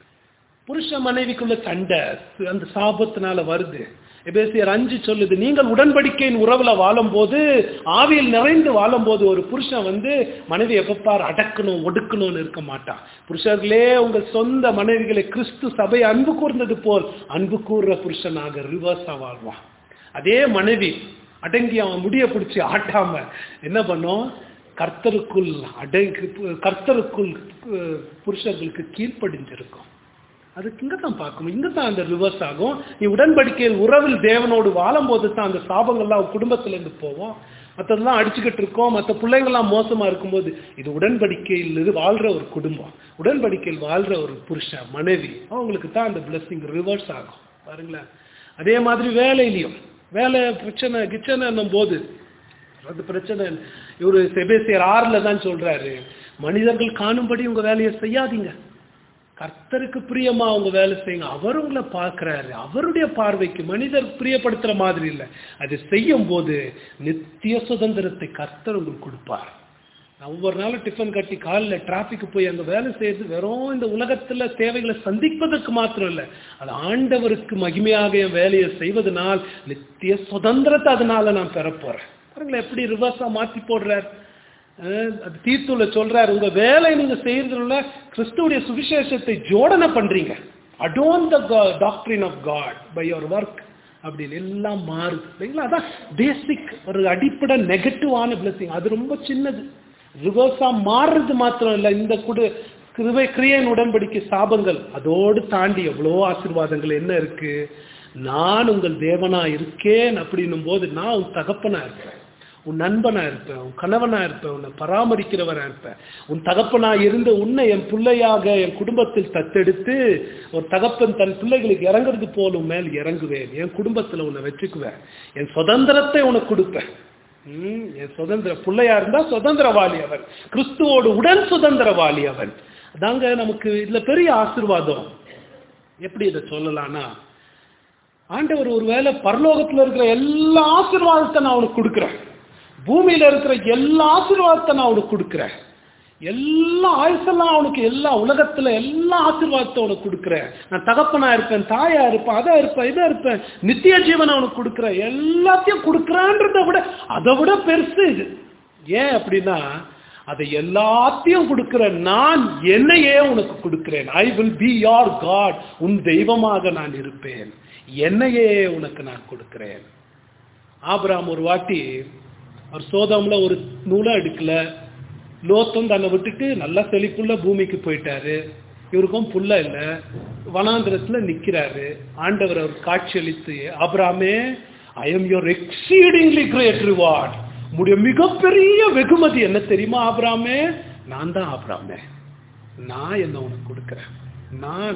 புருஷ மனைவிக்குள்ள சண்டை அந்த சாபத்தினால வருது எபேசியர் அஞ்சு சொல்லுது நீங்கள் உடன்படிக்கையின் உறவுல வாழும்போது ஆவியில் நிறைந்து வாழும்போது ஒரு புருஷன் வந்து மனைவி எப்பப்பார் அடக்கணும் ஒடுக்கணும்னு இருக்க மாட்டான் புருஷர்களே உங்கள் சொந்த மனைவிகளை கிறிஸ்து சபை அன்பு கூர்ந்தது போல் அன்பு கூறுற புருஷனாக ரிவர்ஸா வாழ்வான் அதே மனைவி அடங்கி அவன் முடிய பிடிச்சி ஆட்டாம என்ன பண்ணும் கர்த்தருக்குள் அடங்கி கர்த்தருக்குள் அஹ், புருஷர்களுக்கு கீழ்ப்படிஞ்சிருக்கும் அதுக்கு இங்க தான் பார்க்கணும் இங்க தான் அந்த ரிவர்ஸ் ஆகும் நீ உடன்படிக்கையில் உறவில் தேவனோடு வாழும்போது தான் அந்த சாபங்கள்லாம் உன் குடும்பத்துல இருந்து போவோம் மற்றதெல்லாம் அடிச்சுக்கிட்டு இருக்கோம் மற்ற பிள்ளைங்கள்லாம் மோசமா இருக்கும்போது இது உடன்படிக்கையில் இது வாழ்ற ஒரு குடும்பம் உடன்படிக்கையில் வாழ்ற ஒரு புருஷன் மனைவி அவங்களுக்கு தான் அந்த பிளஸ்ஸிங் ரிவர்ஸ் ஆகும் பாருங்களேன் அதே மாதிரி வேலையிலையும் வேலை பிரச்சனை கிச்சனை போது அது பிரச்சனை இவரு செபேசியர் ஆறுல தான் சொல்றாரு மனிதர்கள் காணும்படி உங்க வேலையை செய்யாதீங்க கர்த்தருக்கு பிரியமா அவங்க வேலை செய்யுங்க அவர் உங்களை பார்க்கிறாரு அவருடைய பார்வைக்கு மனிதர் பிரியப்படுத்துற மாதிரி இல்லை அது செய்யும் போது நித்திய சுதந்திரத்தை கர்த்தர் உங்களுக்கு கொடுப்பார் நான் ஒவ்வொரு நாளும் டிஃபன் கட்டி காலில் டிராஃபிக்கு போய் அங்கே வேலை செய்யறது வெறும் இந்த உலகத்துல தேவைகளை சந்திப்பதற்கு மாத்திரம் இல்லை அது ஆண்டவருக்கு மகிமையாக என் வேலையை செய்வதனால் நித்திய சுதந்திரத்தை அதனால நான் பெறப் போறேன் பாருங்களேன் எப்படி ரிவர்ஸா மாத்தி போடுறார் அஹ் அது தீர்த்துல சொல்றாரு உங்க வேலை நீங்க செய்யறதுல கிறிஸ்துவுடைய சுவிசேஷத்தை ஜோடனை பண்றீங்க adorn the doctrine of God by your work அப்படின்னு எல்லாம் மாறுது இல்லைங்களா அதான் பேசிக் ஒரு அடிப்படை நெகட்டிவான பிளஸிங் அது ரொம்ப சின்னது ரிவர்ஸா மாறுறது மாத்திரம் இல்லை இந்த குடு கிருபை கிரியன் உடன்படிக்கை சாபங்கள் அதோடு தாண்டி எவ்வளோ ஆசீர்வாதங்கள் என்ன இருக்கு நான் உங்கள் தேவனா இருக்கேன் அப்படின்னும் போது நான் உன் தகப்பனா இருப்பேன் உன் நண்பனா இருப்பேன் உன் கணவனா இருப்பேன் உன்னை பராமரிக்கிறவனா இருப்பேன் உன் தகப்பனா இருந்த உன்னை என் பிள்ளையாக என் குடும்பத்தில் தத்தெடுத்து ஒரு தகப்பன் தன் பிள்ளைகளுக்கு இறங்குறது போல உன் மேல் இறங்குவேன் என் குடும்பத்துல உன்னை வச்சுக்குவேன் என் சுதந்திரத்தை உனக்கு கொடுப்பேன் ம், என் சுதந்திர பிள்ளையா இருந்தா சுதந்திரவாளி அவன் கிறிஸ்துவோடு உடன் சுதந்திரவாளி அவன் அதாங்க நமக்கு இதுல பெரிய ஆசீர்வாதம் எப்படி இதை சொல்லலாம்னா ஆண்டவர் ஒருவேளை பரலோகத்துல இருக்கிற எல்லா ஆசீர்வாதத்தை நான் அவனுக்கு கொடுக்குறேன் பூமியில இருக்கிற எல்லா ஆசீர்வாதத்தை நான் அவனுக்கு கொடுக்குறேன் எல்லா ஆயுசெல்லாம் அவனுக்கு எல்லா உலகத்துல எல்லா ஆசீர்வாதத்தை அவனுக்கு கொடுக்குறேன் நான் தகப்பனா இருப்பேன் தாயா இருப்பேன் அதை இருப்பேன் இதை இருப்பேன் நித்திய ஜீவன் அவனுக்கு கொடுக்குறேன் எல்லாத்தையும் கொடுக்குறான்றத விட அதை விட பெருசு இது ஏன் அப்படின்னா அதை எல்லாத்தையும் கொடுக்கிற நான் என்னையே உனக்கு கொடுக்கிறேன் I will be your God உன் தெய்வமாக நான் இருப்பேன் என்னையே உனக்கு நான் கொடுக்கிறேன் ஆபிராம் ஒரு வாட்டி அவர் சோதம்ல ஒரு நூலை எடுக்கல லோத்தம் தன்னை விட்டுட்டு நல்லா செழிப்புள்ள பூமிக்கு போயிட்டாரு இவருக்கும் புல்ல இல்ல வனாந்திரத்துல நிக்கிறாரு ஆண்டவர் அவர் காட்சியளித்து ஆபிராமே I am your exceedingly great reward உடைய மிகப்பெரிய வெகுமதி என்ன தெரியுமா ஆபிராமே நான் தான் ஆபிராமே நான் என்ன உனக்கு கொடுக்கிறேன் நான்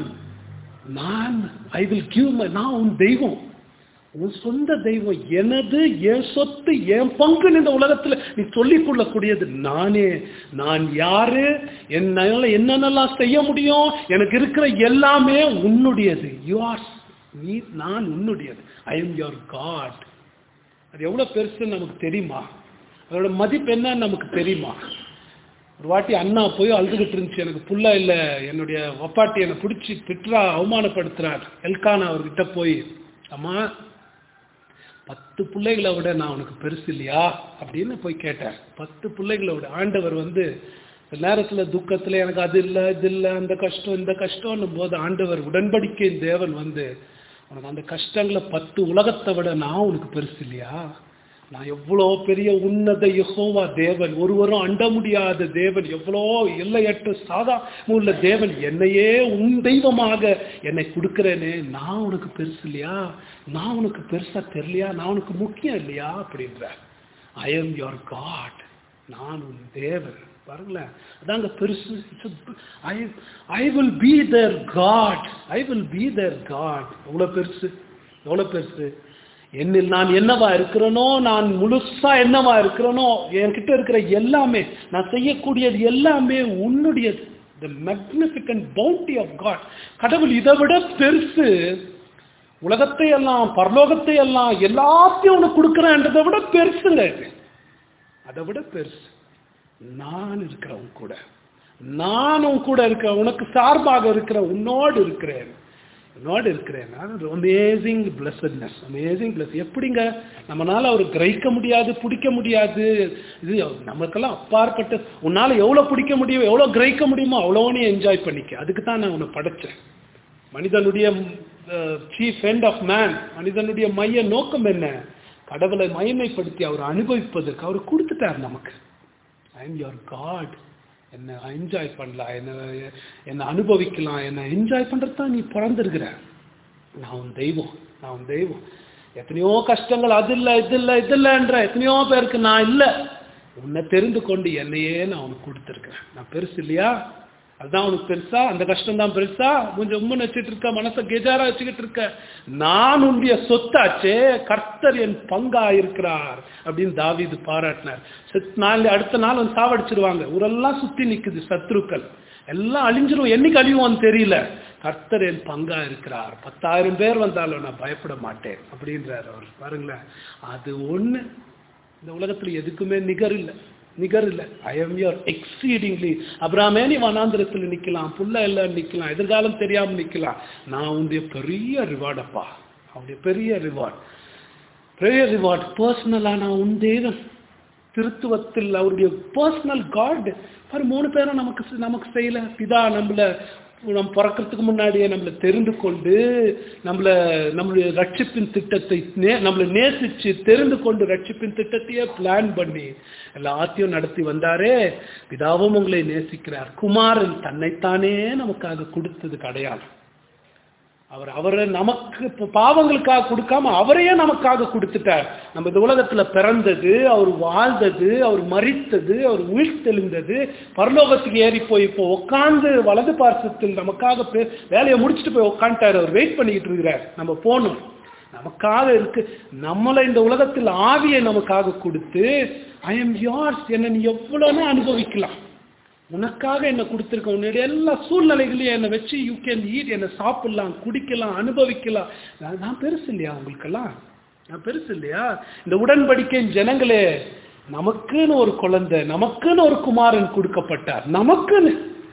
நான் ஐ வில் கிவ் மை நான் உன் தெய்வம் உன் சொந்த தெய்வம் எனது என் சொத்து என் பங்கு இந்த உலகத்துல நீ சொல்லிக் கொள்ளக்கூடியது நானே நான் யாரு என்னால என்னென்னலாம் செய்ய முடியும் எனக்கு இருக்கிற எல்லாமே உன்னுடையது யுவார்ஸ் நீ நான் உன்னுடையது ஐ எம் யுவர் காட் அது எவ்வளவு பெருசுன்னு நமக்கு தெரியுமா அதோட மதிப்பு என்னன்னு நமக்கு தெரியுமா ஒரு வாட்டி அண்ணா போய் அழுதுகிட்டு இருந்துச்சு எனக்கு புள்ள இல்ல என்னுடைய ஒப்பாட்டி என்னை பிடிச்சி திட்டுறா அவமானப்படுத்துறார் எல்கானா அவர்கிட்ட போய் அம்மா பத்து பிள்ளைகளை விட நான் உனக்கு பெருசு இல்லையா அப்படின்னு போய் கேட்டார் பத்து பிள்ளைகளை விட ஆண்டவர் வந்து சில நேரத்துல துக்கத்துல எனக்கு அது இல்லை இது இல்லை அந்த கஷ்டம் இந்த கஷ்டம்னு போது ஆண்டவர் உடன்படிக்கை தேவன் வந்து உனக்கு அந்த கஷ்டங்களை பத்து உலகத்தை விட நான் உனக்கு பெருசு இல்லையா நான் எவ்வளோ பெரிய உன்னத யெகோவா தேவன் ஒருவரும் அண்ட முடியாத தேவன் எவ்வளோ எல்லையற்ற சாதா உள்ள தேவன் என்னையே உன் தெய்வமாக என்னை கொடுக்கிறேனே நான் உனக்கு பெருசு இல்லையா நான் உனக்கு பெருசா தெரியலையா நான் உனக்கு முக்கியம் இல்லையா அப்படின்ற ஐ எம் யுவர் காட் நான் உன் தேவன் பாருங்களேன் அதாங்க பெருசு I I will be their God I will be their God எவ்வளோ பெருசு எவ்வளோ பெருசு என்னில் நான் என்னவா இருக்கிறேனோ நான் முழுசா என்னவா இருக்கிறேனோ என்கிட்ட இருக்கிற எல்லாமே நான் செய்யக்கூடியது எல்லாமே உன்னுடையது the magnificent bounty of God கடவுள் இதை விட பெருசு உலகத்தை எல்லாம் பரலோகத்தை எல்லாம் எல்லாத்தையும் உனக்கு கொடுக்குறேன்றதை விட பெருசுங்க இது அதை விட பெருசு நான் இருக்கிறவன் கூட நானும் கூட இருக்க உனக்கு சார்பாக இருக்கிற உன்னோடு இருக்கிறேன் உன்னோடு இருக்கிறேன் அமேசிங் பிளஸட்னஸ் அமேசிங் பிளஸ் எப்படிங்க நம்மளால அவர் கிரகிக்க முடியாது பிடிக்க முடியாது இது நமக்கெல்லாம் அப்பாற்பட்ட உன்னால எவ்வளவு பிடிக்க முடியும் எவ்வளவு கிரகிக்க முடியுமோ அவ்வளோ நீ என்ஜாய் பண்ணிக்க அதுக்கு தான் நான் உன்னை படைச்சேன் மனிதனுடைய சீஃப் எண்ட் ஆஃப் மேன் மனிதனுடைய மைய நோக்கம் என்ன கடவுளை மகிமைப்படுத்தி அவர் அனுபவிப்பதற்கு அவர் கொடுத்துட்டார் நமக்கு ஐ எம் யுவர் காட் என்ன என்ஜாய் பண்ணலாம் என்ன என்னை அனுபவிக்கலாம் என்ன என்ஜாய் பண்ணுறது தான் நீ பிறந்திருக்கிற நான் உன் தெய்வம் நான் உன் தெய்வம் எத்தனையோ கஷ்டங்கள் அது இல்லை இது இல்லை இது இல்லைன்ற எத்தனையோ பேருக்கு நான் இல்லை உன்னை தெரிந்து கொண்டு என்னையே நான் உனக்கு கொடுத்துருக்கிறேன் நான் பெருசு இல்லையா அதுதான் உனக்கு பெருசா அந்த கஷ்டம் தான் பெருசா கொஞ்சம் உம்முன்னு வச்சுட்டு இருக்க மனசை கெஜாரா வச்சுக்கிட்டு இருக்க நான் உன்னுடைய சொத்தாச்சே கர்த்தர் என் பங்கா இருக்கிறார் அப்படின்னு தாவீது பாராட்டினார் செத் நாள் அடுத்த நாள் வந்து சாவடிச்சிருவாங்க ஊரெல்லாம் சுத்தி நிக்குது சத்ருக்கள் எல்லாம் அழிஞ்சிரும் என்னைக்கு அழியுவோன்னு தெரியல கர்த்தர் என் பங்கா இருக்கிறார் பத்தாயிரம் பேர் வந்தாலும் நான் பயப்பட மாட்டேன் அப்படின்றார் அவர் பாருங்களேன் அது ஒண்ணு இந்த உலகத்துல எதுக்குமே நிகர் இல்லை நிகர் இல்லை ஐ எம் யோர் எக்ஸீடிங்லி அப்புறமே நீ வனாந்திரத்தில் நிக்கலாம் புல்ல எல்லாம் நிக்கலாம் எதிர்காலம் தெரியாம நிக்கலாம் நான் உன்னுடைய பெரிய ரிவார்டப்பா அவருடைய பெரிய ரிவார்ட் பெரிய ரிவார்ட் பர்சனலா நான் உன் தேவன் திருத்துவத்தில் அவருடைய பர்சனல் காட் பாரு மூணு பேரும் நமக்கு நமக்கு செய்யல பிதா நம்மள நம்ம பிறக்கிறதுக்கு முன்னாடியே நம்மளை தெரிந்து கொண்டு நம்மள நம்மளுடைய ரட்சிப்பின் திட்டத்தை நே நம்மளை நேசிச்சு தெரிந்து கொண்டு ரட்சிப்பின் திட்டத்தையே பிளான் பண்ணி எல்லாத்தையும் நடத்தி வந்தாரே பிதாவும் உங்களை நேசிக்கிறார் குமாரன் தன்னைத்தானே நமக்காக கொடுத்ததுக்கு அடையாளம் அவர் அவரை நமக்கு இப்ப பாவங்களுக்காக கொடுக்காம அவரையே நமக்காக கொடுத்துட்டார் நம்ம இந்த உலகத்துல பிறந்தது அவர் வாழ்ந்தது அவர் மறித்தது அவர் உயிர்த்தெழுந்தது பரலோகத்துக்கு ஏறி போய் இப்போ உட்காந்து வலது பார்சத்தில் நமக்காக பே- வேலையை முடிச்சுட்டு போய் உட்காந்துட்டார் அவர் வெயிட் பண்ணிக்கிட்டு இருக்கிறார் நம்ம போகணும் நமக்காக இருக்கு நம்மளை இந்த உலகத்தில் ஆவியை நமக்காக கொடுத்து ஐ எம் yours என்ன நீ எவ்வளவுனா அனுபவிக்கலாம் உனக்காக என்ன கொடுத்துருக்க உன்னுடைய எல்லா சூழ்நிலைகளையும் என்னை வச்சு யூ கேன் ஈட் என்னை சாப்பிடலாம் குடிக்கலாம் அனுபவிக்கலாம் நான் நான் பெருசு இல்லையா உங்களுக்கெல்லாம் நான் பெருசு இல்லையா இந்த உடன்படிக்கை ஜனங்களே நமக்குன்னு ஒரு குழந்தை நமக்குன்னு ஒரு குமாரன் கொடுக்கப்பட்டார் நமக்குன்னு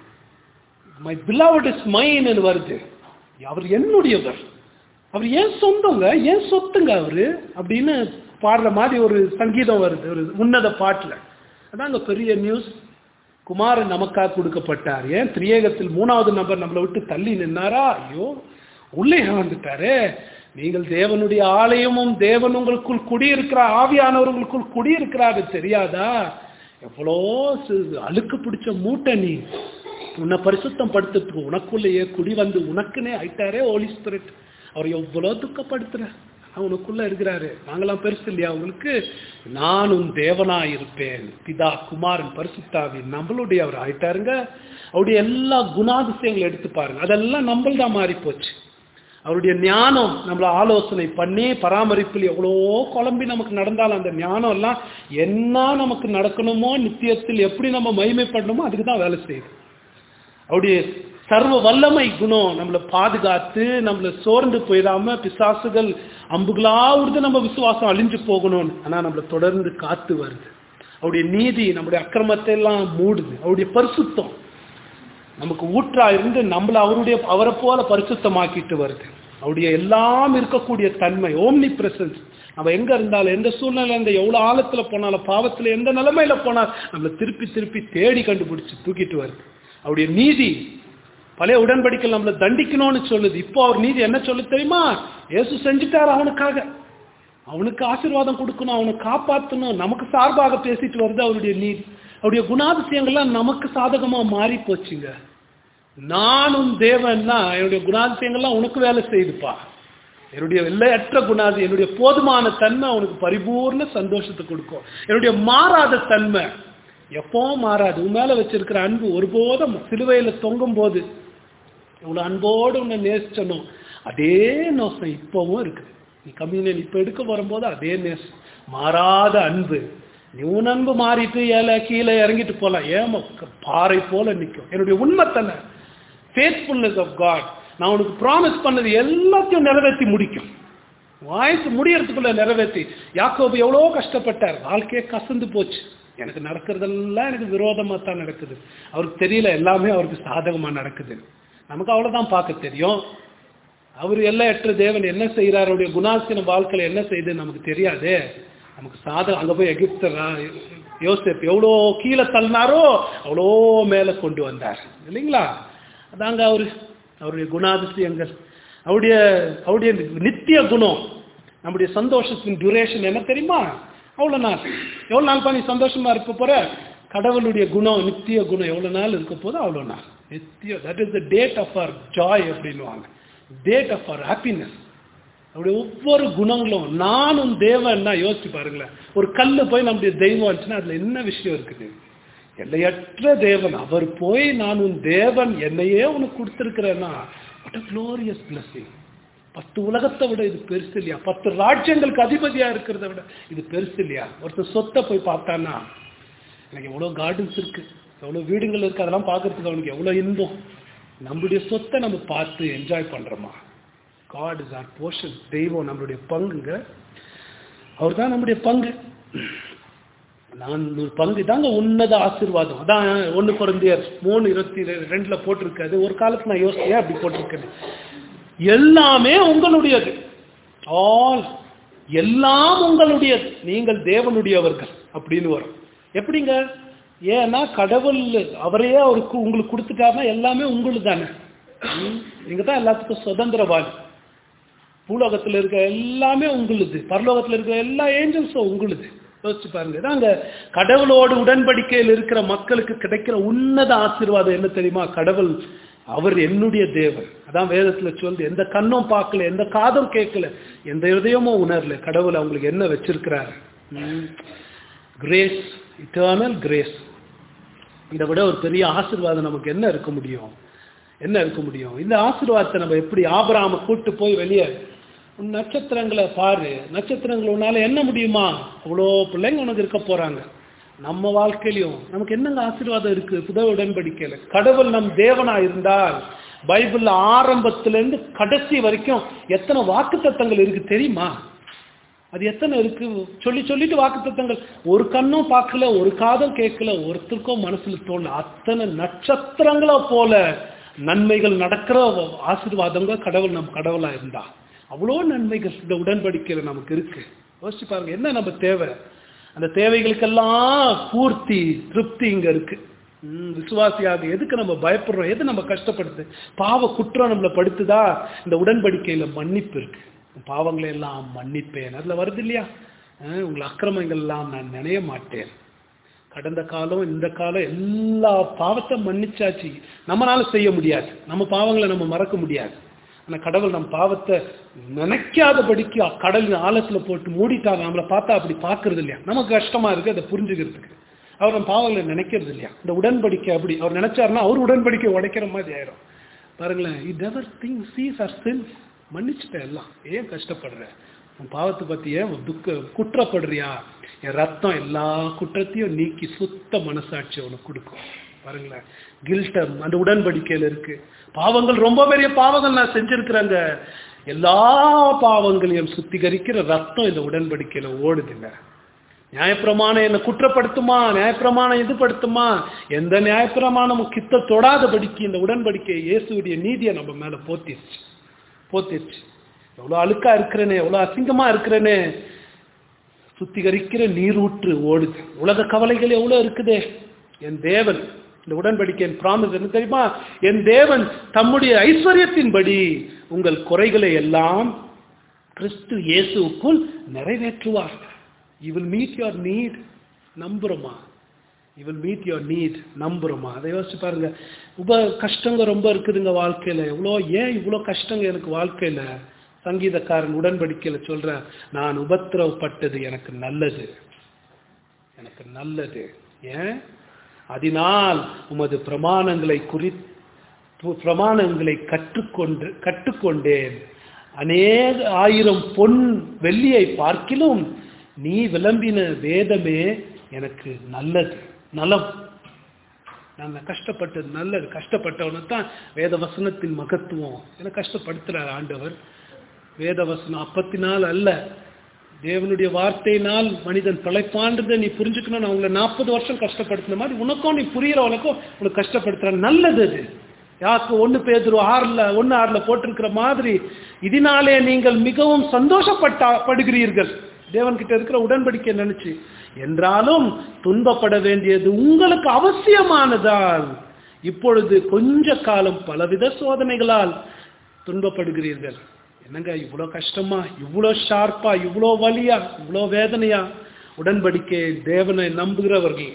மை பிலாவட் இஸ் மைன் வருது அவர் என்னுடையவர் அவர் ஏன் சொந்தங்க ஏன் சொத்துங்க அவரு அப்படின்னு பாடுற மாதிரி ஒரு சங்கீதம் வருது ஒரு உன்னத பாட்டுல அதாங்க பெரிய நியூஸ் குமாரன் நமக்காக கொடுக்கப்பட்டார் ஏன் திரியேகத்தில் மூணாவது நபர் நம்மளை விட்டு தள்ளி நின்னாரா ஐயோ உள்ளே வந்துட்டாரே நீங்கள் தேவனுடைய ஆலயமும் தேவன் உங்களுக்குள் குடியிருக்கிறார் ஆவியானவர் உங்களுக்குள் குடியிருக்கிறாரு தெரியாதா எவ்வளோ சி- அழுக்கு பிடிச்ச மூட்டை நீ உன்னை பரிசுத்தம் படுத்துறதுக்கு உனக்குள்ளேயே குடி வந்து உனக்குன்னே ஆயிட்டாரே ஹோலி ஸ்பிரிட் அவர் எவ்வளோ துக்கப்படுத்துற அவனுக்குள்ள இருக்கிறாரு நாங்களாம் பெருசு இல்லையா உங்களுக்கு நானும் தேவனா இருப்பேன் பிதா குமாரன் பரிசுத்தாவி நம்மளுடைய அவர் ஆயிட்டாருங்க அவருடைய எல்லா குணாதிசயங்களை எடுத்து பாருங்க அதெல்லாம் நம்மள்தான் மாறி போச்சு அவருடைய ஞானம் நம்மள ஆலோசனை பண்ணி பராமரிப்பில் எவ்வளோ குழம்பி நமக்கு நடந்தாலும் அந்த ஞானம் எல்லாம் என்ன நமக்கு நடக்கணுமோ நித்தியத்தில் எப்படி நம்ம மகிமைப்படணுமோ அதுக்கு தான் வேலை செய்யுது அவருடைய சர்வ வல்லமை குணம் நம்மளை பாதுகாத்து நம்மளை சோர்ந்து போயிடாம பிசாசுகள் அம்புகளா உறுது நம்ம விசுவாசம் அழிஞ்சு போகணும்னு ஆனா நம்மளை தொடர்ந்து காத்து வருது அவருடைய நீதி நம்முடைய அக்கிரமத்தை எல்லாம் மூடுது அவருடைய பரிசுத்தம் நமக்கு ஊற்றா இருந்து நம்மள அவருடைய அவரை போல பரிசுத்தமாக்கிட்டு வருது அவருடைய எல்லாம் இருக்கக்கூடிய தன்மை ஓம்னி பிரசன்ஸ் நம்ம எங்க இருந்தாலும் எந்த சூழ்நிலை இந்த எவ்வளவு ஆழத்துல போனாலும் பாவத்துல எந்த நிலைமையில போனாலும் நம்மளை திருப்பி திருப்பி தேடி கண்டுபிடிச்சு தூக்கிட்டு வருது அவருடைய நீதி பழைய உடன்படிக்கையில் நம்மளை தண்டிக்கணும்னு சொல்லுது இப்போ அவர் நீதி என்ன சொல்லு தெரியுமா இயேசு செஞ்சுட்டார் அவனுக்காக அவனுக்கு ஆசீர்வாதம் கொடுக்கணும் அவனை காப்பாற்றணும் நமக்கு சார்பாக பேசிட்டு வருது அவருடைய நீதி அவருடைய குணாதிசயங்கள்லாம் நமக்கு சாதகமா மாறி போச்சுங்க நானும் தேவன்னா என்னுடைய குணாதிசயங்கள்லாம் உனக்கு வேலை செய்யுதுப்பா என்னுடைய எல்லையற்ற குணாதி என்னுடைய போதுமான தன்மை அவனுக்கு பரிபூர்ண சந்தோஷத்தை கொடுக்கும் என்னுடைய மாறாத தன்மை எப்பவும் மாறாது உன் மேல வச்சிருக்கிற அன்பு ஒருபோதும் சிலுவையில தொங்கும் போது இவ்வளவு அன்போடு உன்னை நேசிச்சனும் அதே நோசம் இப்பவும் இருக்கு நீ கம்யூனியன் இப்ப எடுக்க வரும்போது அதே நேசம் மாறாத அன்பு நீ உன் அன்பு மாறிட்டு ஏல கீழே இறங்கிட்டு போலாம் ஏமா பாறை போல நிற்கும் என்னுடைய உண்மைத்தனை ஃபேத்ஃபுல்னஸ் ஆஃப் காட் நான் உனக்கு ப்ராமிஸ் பண்ணது எல்லாத்தையும் நிறைவேற்றி முடிக்கும் வாய்ஸ் முடியறதுக்குள்ள நிறைவேற்றி யாக்கோபு எவ்வளோ கஷ்டப்பட்டார் வாழ்க்கையே கசந்து போச்சு எனக்கு நடக்கிறதெல்லாம் எனக்கு விரோதமாக தான் நடக்குது அவருக்கு தெரியல எல்லாமே அவருக்கு சாதகமா நடக்குது நமக்கு அவ்வளவுதான் பார்க்க தெரியும் அவர் எல்லையற்ற தேவன் என்ன செய்கிறார் அவருடைய குணாசின வாழ்க்கையில என்ன செய்யுது நமக்கு தெரியாதே நமக்கு சாதகம் அங்க போய் எகிப்தரா யோசேப் எவ்வளோ கீழே தள்ளினாரோ அவ்வளோ மேலே கொண்டு வந்தார் இல்லைங்களா அதாங்க அவரு அவருடைய குணாதிசயங்கள் அவருடைய அவருடைய நித்திய குணம் நம்முடைய சந்தோஷத்தின் டியூரேஷன் என்ன தெரியுமா அவ்வளோ நாள் எவ்வளோ நாள் பண்ணி சந்தோஷமா இருக்க போற கடவுளுடைய குணம் நித்திய குணம் எவ்வளோ நாள் இருக்க போதோ அவ்வளோ நாள் நித்திய that is the date of our joy அப்படின்னுவாங்க டேட் ஆஃப் அவர் ஹாப்பினஸ் அவருடைய ஒவ்வொரு குணங்களும் நானும் தேவன்னா யோசிச்சு பாருங்களேன் ஒரு கல்லு போய் நம்முடைய தெய்வம் இருந்துச்சுன்னா அதுல என்ன விஷயம் இருக்குது எல்லையற்ற தேவன் அவர் போய் நான் உன் தேவன் என்னையே உனக்கு கொடுத்திருக்கிறேன்னா what a glorious blessing பத்து உலகத்தை விட இது பெருசு இல்லையா பத்து ராஜ்யங்களுக்கு அதிபதியா இருக்கிறத விட இது பெருசு இல்லையா ஒருத்தர் சொத்தை போய் பார்த்தான்னா எனக்கு எவ்வளோ கார்டன்ஸ் இருக்கு எவ்வளோ வீடுகள் இருக்கு அதெல்லாம் பார்க்கறதுக்கு அவனுக்கு எவ்வளோ இன்பம் நம்மளுடைய சொத்தை நம்ம பார்த்து என்ஜாய் பண்றோமா காட் இஸ் ஆர் போர்ஷன் தெய்வம் நம்மளுடைய பங்குங்க அவர் தான் நம்முடைய பங்கு நான் ஒரு பங்கு தாங்க உன்னத ஆசீர்வாதம் அதான் ஒன்று குறைந்தியர் மூணு இருபத்தி ரெ- ரெண்டுல போட்டிருக்காது ஒரு காலத்துல நான் யோசிச்சேன் அப்படி போட்டிருக்கேன் எல்லாமே உங்களுடையது ஆல் எல்லாம் உங்களுடையது நீங்கள் தேவனுடையவர்கள் அப்படின்னு வரும் எப்படிங்க ஏன்னா கடவுள் அவரையே அவருக்கு உங்களுக்கு கொடுத்துட்டாருன்னா எல்லாமே உங்களுக்கு தானே ம்? நீங்க தான் எல்லாத்துக்கும் சுதந்திரவாதி பூலோகத்தில் இருக்க எல்லாமே உங்களுது பரலோகத்தில் இருக்கிற எல்லா ஏஞ்சல்ஸும் உங்களுது யோசிச்சு பாருங்க இதாங்க கடவுளோடு உடன்படிக்கையில் இருக்கிற மக்களுக்கு கிடைக்கிற உன்னத ஆசீர்வாதம் என்ன தெரியுமா கடவுள் அவர் என்னுடைய தேவன் அதான் வேதத்துல சொல்லுது எந்த கண்ணும் பார்க்கல எந்த காதும் கேட்கல எந்த இதயமும் உணரல கடவுள் அவங்களுக்கு என்ன வச்சிருக்கிறார் கிரேஸ் இட்டர்னல் கிரேஸ் இதை விட ஒரு பெரிய ஆசீர்வாதம் நமக்கு என்ன இருக்க முடியும் என்ன இருக்க முடியும் இந்த ஆசீர்வாதத்தை நம்ம எப்படி ஆபராம கூட்டு போய் வெளியே உன் நட்சத்திரங்களை பாரு நட்சத்திரங்களை உன்னால என்ன முடியுமா அவ்வளோ பிள்ளைங்க உனக்கு இருக்க போறாங்க நம்ம வாழ்க்கையிலையும் நமக்கு என்னங்க ஆசீர்வாதம் இருக்கு புத உடன்படிக்கையில கடவுள் நம் தேவனா இருந்தால் பைபிள்ல ஆரம்பத்துல இருந்து கடைசி வரைக்கும் எத்தனை வாக்குத்தத்தங்கள் இருக்கு தெரியுமா அது எத்தனை இருக்கு சொல்லி சொல்லிட்டு வாக்குத்தத்தங்கள் ஒரு கண்ணும் பார்க்கல ஒரு காதும் கேட்கல ஒருத்தருக்கும் மனசுல தோணல அத்தனை நட்சத்திரங்களா போல நன்மைகள் நடக்கிற ஆசீர்வாதங்க கடவுள் நம் கடவுளா இருந்தா அவ்வளோ நன்மைகள் இந்த உடன்படிக்கையில நமக்கு இருக்கு யோசிச்சு பாருங்க என்ன நம்ம தேவை அந்த தேவைகளுக்கெல்லாம் பூர்த்தி திருப்தி இங்க இருக்கு ம், விசுவாசியாக எதுக்கு நம்ம பயப்படுறோம் எது நம்ம கஷ்டப்படுது பாவ குற்றம் நம்மளை படுத்துதா இந்த உடன்படிக்கையில மன்னிப்பு இருக்கு உன் பாவங்களை எல்லாம் மன்னிப்பேன் அதுல வருது இல்லையா அஹ், உங்கள் அக்கிரமங்கள் எல்லாம் நான் நினைய மாட்டேன் கடந்த காலம் இந்த காலம் எல்லா பாவத்தை மன்னிச்சாச்சு நம்மளால செய்ய முடியாது நம்ம பாவங்களை நம்ம மறக்க முடியாது ஆனா கடவுள் நம்ம பாவத்தை நினைக்காதபடிக்கு கடலின் ஆழத்துல போட்டு மூடிட்டாங்க நம்மளை பார்த்தா அப்படி பார்க்கறது இல்லையா நமக்கு கஷ்டமா இருக்கு அதை புரிஞ்சுக்கிறதுக்கு அவர் நம்ம பாவங்களை நினைக்கிறது இல்லையா இந்த உடன்படிக்கை அப்படி அவர் நினைச்சாருன்னா அவர் உடன்படிக்கை உடைக்கிற மாதிரி ஆயிரும் பாருங்களேன் it ever thing sees are sins மன்னிச்சுட்டேன் எல்லாம் ஏன் கஷ்டப்படுற உன் பாவத்தை பத்தி ஏன் துக்க குற்றப்படுறியா என் ரத்தம் எல்லா குற்றத்தையும் நீக்கி சுத்த மனசாட்சி உனக்கு கொடுக்கும் பாருங்களேன் கில்டம் அந்த உடன்படிக்கையில இருக்கு பாவங்கள் ரொம்ப பெரிய பாவங்கள் நான் செஞ்சிருக்கிறேங்க எல்லா பாவங்களையும் சுத்திகரிக்கிற ரத்தம் இந்த உடன்படிக்கையில ஓடுதுங்க நியாயப்பிரமாணம் என்ன குற்றப்படுத்துமா நியாயப்பிரமாணம் இது படுத்துமா எந்த நியாயப்பிரமாணமும் கித்த தொடாதபடிக்கு இந்த உடன்படிக்கை இயேசுடைய நீதியை நம்ம மேல போத்திருச்சு போத்திருச்சு எவ்வளவு அழுக்கா இருக்கிறேனே எவ்வளவு அசிங்கமா இருக்கிறேனே சுத்திகரிக்கிற நீரூற்று ஓடுது உலக கவலைகள் எவ்வளவு இருக்குதே என் தேவன் இந்த உடன்படிக்கையின் ப்ராமிஸ் என்ன தெரியுமா என் தேவன் தம்முடைய ஐஸ்வர்யத்தின்படி உங்கள் குறைகளை எல்லாம் கிறிஸ்து இயேசுவுக்குள் நிறைவேற்றுவார் you will meet your need நம்புறோமா you will meet your need நம்புறோமா அதை யோசிச்சு பாருங்க உப கஷ்டங்க ரொம்ப இருக்குதுங்க வாழ்க்கையில எவ்வளோ ஏன் இவ்வளோ கஷ்டங்க எனக்கு வாழ்க்கையில சங்கீதக்காரன் உடன்படிக்கையில சொல்ற நான் உபத்திரவப்பட்டது எனக்கு நல்லது எனக்கு நல்லது ஏன் அதனால் உமது பிரமாணங்களை குறி பிரமாணங்களை கற்றுக்கொண்டு கற்றுக்கொண்டேன் அநேக ஆயிரம் பொன் வெள்ளியை பார்க்கிலும் நீ விளம்பின வேதமே எனக்கு நல்லது நலம் நான் கஷ்டப்பட்டது நல்லது கஷ்டப்பட்டவனை தான் வேத வசனத்தின் மகத்துவம் என கஷ்டப்படுத்துறார் ஆண்டவர் வேத வசனம் அப்பத்தினால் அல்ல தேவனுடைய வார்த்தையினால் மனிதன் பிழைப்பான்றதை நீ புரிஞ்சுக்கணும் நான் உங்களை நாற்பது வருஷம் கஷ்டப்படுத்தின மாதிரி உனக்கும் நீ புரியறவனுக்கும் உனக்கு கஷ்டப்படுத்துற நல்லது அது யாருக்கு ஒன்று பேதுரு ஆறுல ஒன்று ஆறுல போட்டிருக்கிற மாதிரி இதனாலே நீங்கள் மிகவும் சந்தோஷப்பட்டா படுகிறீர்கள் தேவன்கிட்ட இருக்கிற உடன்படிக்கை நினைச்சு என்றாலும் துன்பப்பட வேண்டியது உங்களுக்கு அவசியமானதால் இப்பொழுது கொஞ்ச காலம் பலவித சோதனைகளால் துன்பப்படுகிறீர்கள் என்னங்க இவ்வளோ கஷ்டமா இவ்வளோ ஷார்ப்பா இவ்வளோ வலியா இவ்வளோ வேதனையா உடன்படிக்கை தேவனை நம்புகிறவர்கள்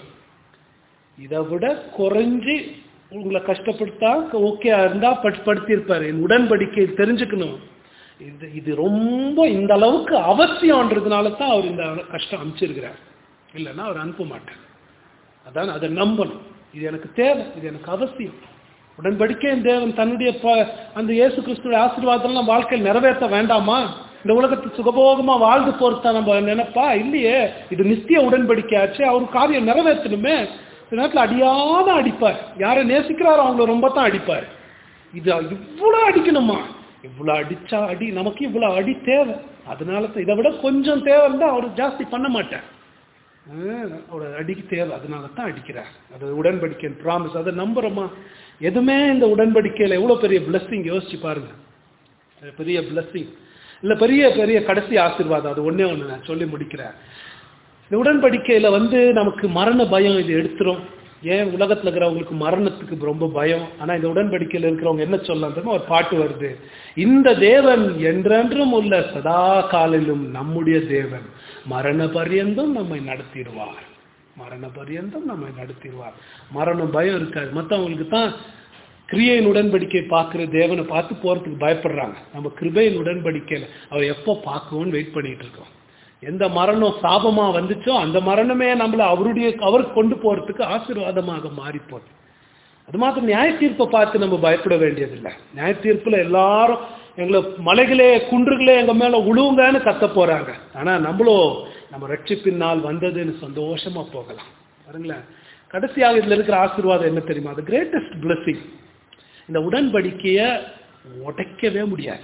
இதை விட குறைஞ்சு உங்களை கஷ்டப்படுத்தா ஓகே இருந்தா பட் படுத்தியிருப்பாரு என் உடன்படிக்கை தெரிஞ்சுக்கணும் இது இது ரொம்ப இந்த அளவுக்கு அவசியம்ன்றதுனால தான் அவர் இந்த கஷ்டம் அனுப்பிச்சிருக்கிறார் இல்லைன்னா அவர் அனுப்ப மாட்டார் அதான் அதை நம்பணும் இது எனக்கு தேவை இது எனக்கு அவசியம் உடன்படிக்கையின் தேவன் தன்னுடைய ப- அந்த இயேசு கிறிஸ்துடைய ஆசீர்வாதம்லாம் வாழ்க்கையில் நிறைவேற்ற வேண்டாமா இந்த உலகத்தை சுகபோகமா வாழ்ந்து போறதா நம்ம நினைப்பா இல்லையே இது நித்திய உடன்படிக்கை ஆச்சு அவர் காரியம் நிறைவேற்றணுமே இந்த நேரத்தில் அடியாத அடிப்பார் யாரை நேசிக்கிறாரோ அவங்கள ரொம்ப தான் அடிப்பார் இது இவ்வளோ அடிக்கணுமா இவ்வளோ அடிச்சா அடி நமக்கு இவ்வளோ அடி தேவை அதனால தான் இதை விட கொஞ்சம் தேவை இருந்தால் அவர் ஜாஸ்தி பண்ண மாட்டார் ஆஹ் அவரோட அடிக்கு தேவை அதனால தான் அடிக்கிறார் அது உடன்படிக்கை ப்ராமிஸ் அதை நம்புறோமா எதுவுமே இந்த உடன்படிக்கையில் எவ்வளோ பெரிய blessing யோசிச்சு பாருங்க அது பெரிய blessing இல்லை பெரிய பெரிய கடைசி ஆசீர்வாதம் அது ஒண்ணே ஒன்று நான் சொல்லி முடிக்கிறேன் இந்த உடன்படிக்கையில் வந்து நமக்கு மரண பயம் இது எடுத்துரும் ஏன் உலகத்தில் இருக்கிறவங்களுக்கு மரணத்துக்கு ரொம்ப பயம் ஆனால் இந்த உடன்படிக்கையில் இருக்கிறவங்க என்ன சொல்லலாம் தெரியுமா ஒரு பாட்டு வருது இந்த தேவன் என்றென்றும் உள்ள சதா காலிலும் நம்முடைய தேவன் மரண பரியந்தம் நம்மை நடத்திடுவார் மரண பரியந்தம் நம்மை நடத்திடுவார் மரணம் பயம் இருக்காது மற்றவங்களுக்கு தான் கிரியையின் உடன்படிக்கை பார்க்குற தேவனை பார்த்து போகிறதுக்கு பயப்படுறாங்க நம்ம கிருபையின் உடன்படிக்கையில் அவர் எப்போ பார்க்குவோன்னு வெயிட் பண்ணிட்டு இருக்கோம் எந்த மரணம் சாபமா வந்துச்சோ அந்த மரணமே நம்மள அவருடைய அவருக்கு கொண்டு போறதுக்கு ஆசீர்வாதமாக மாறி போகுது அது மாத்திரம் நியாய தீர்ப்பை பார்த்து நம்ம பயப்பட வேண்டியதில்லை நியாய தீர்ப்புல எல்லாரும் எங்களை மலைகளே குன்றுகளே எங்க மேல உழுவுங்கன்னு கத்த போறாங்க ஆனா நம்மளும் நம்ம ரட்சிப்பின் நாள் வந்ததுன்னு சந்தோஷமா போகலாம் பாருங்களேன் கடைசியாக இதுல இருக்கிற ஆசீர்வாதம் என்ன தெரியுமா அது கிரேட்டஸ்ட் blessing இந்த உடன்படிக்கையை உடைக்கவே முடியாது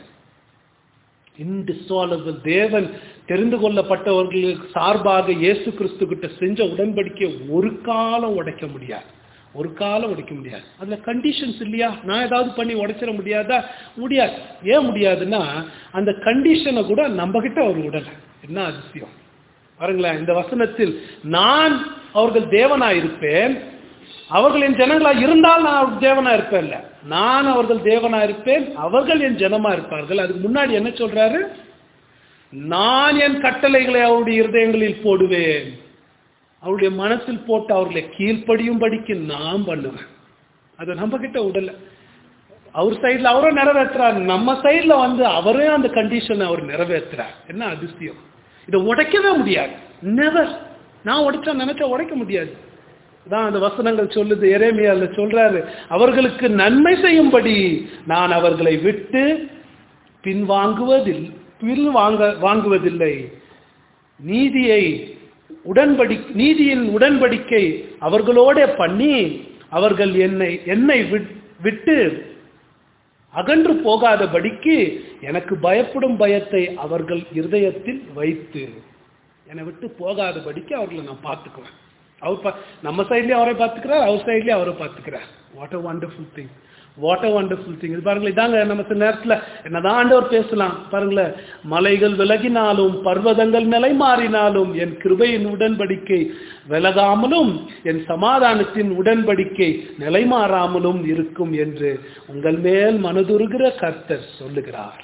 இன்டிசாலபிள் தேவன் தெரிந்து கொள்ளப்பட்டவர்களுக்கு சார்பாக இயேசு கிறிஸ்து கிட்ட செஞ்ச உடன்படிக்கையை ஒரு காலம் உடைக்க முடியாது ஒரு காலம் உடைக்க முடியாது அதுல கண்டிஷன்ஸ் இல்லையா நான் ஏதாவது பண்ணி உடைச்சிட முடியாதா முடியாது ஏன் முடியாதுன்னா அந்த கண்டிஷனை கூட நம்ம கிட்ட அவர் விடல என்ன அதிசயம் பாருங்களேன் இந்த வசனத்தில் நான் அவர்கள் தேவனா இருப்பேன் அவர்கள் என் ஜனங்களா இருந்தால் நான் அவர்கள் தேவனா இருப்பேன்ல நான் அவர்கள் தேவனா இருப்பேன் அவர்கள் என் ஜனமா இருப்பார்கள் அதுக்கு முன்னாடி என்ன சொல்றாரு நான் என் கட்டளைகளை அவருடைய இருதயங்களில் போடுவேன் அவருடைய மனசில் போட்டு அவர்களை கீழ்ப்படியும் படிக்க நான் பண்ணுவேன் அதை நம்ம கிட்ட விடல அவர் சைடுல அவரும் நிறைவேற்றுறார் நம்ம சைடுல வந்து அவரே அந்த கண்டிஷனை அவர் நிறைவேற்றுறார் என்ன அதிசயம் இதை உடைக்கவே முடியாது நெவர் நான் உடைச்சா நினைச்சா உடைக்க முடியாது தான் அந்த வசனங்கள் சொல்லுது எரேமியால சொல்றாரு அவர்களுக்கு நன்மை செய்யும்படி நான் அவர்களை விட்டு பின்வாங்குவதில் பின் வாங்க வாங்குவதில்லை நீதியை உடன்படி நீதியின் உடன்படிக்கை அவர்களோட பண்ணி அவர்கள் என்னை என்னை விட்- விட்டு அகன்று போகாதபடிக்கு எனக்கு பயப்படும் பயத்தை அவர்கள் இருதயத்தில் வைத்து என்னை விட்டு போகாதபடிக்கு அவர்களை நான் பார்த்துக்குவேன் அவர் பா நம்ம சைட்லயும் அவரை பார்த்துக்கிறார் அவர் சைட்லயும் அவரை பார்த்துக்கிறார் what a wonderful thing what a wonderful thing இது பாருங்களேன் இதாங்க நம்ம சில நேரத்தில் என்னதான் ஆண்டவர் பேசலாம் பாருங்களேன் மலைகள் விலகினாலும் பர்வதங்கள் நிலை மாறினாலும் என் கிருபையின் உடன்படிக்கை விலகாமலும் என் சமாதானத்தின் உடன்படிக்கை நிலை மாறாமலும் இருக்கும் என்று உங்கள் மேல் மனதுருகிற கர்த்தர் சொல்லுகிறார்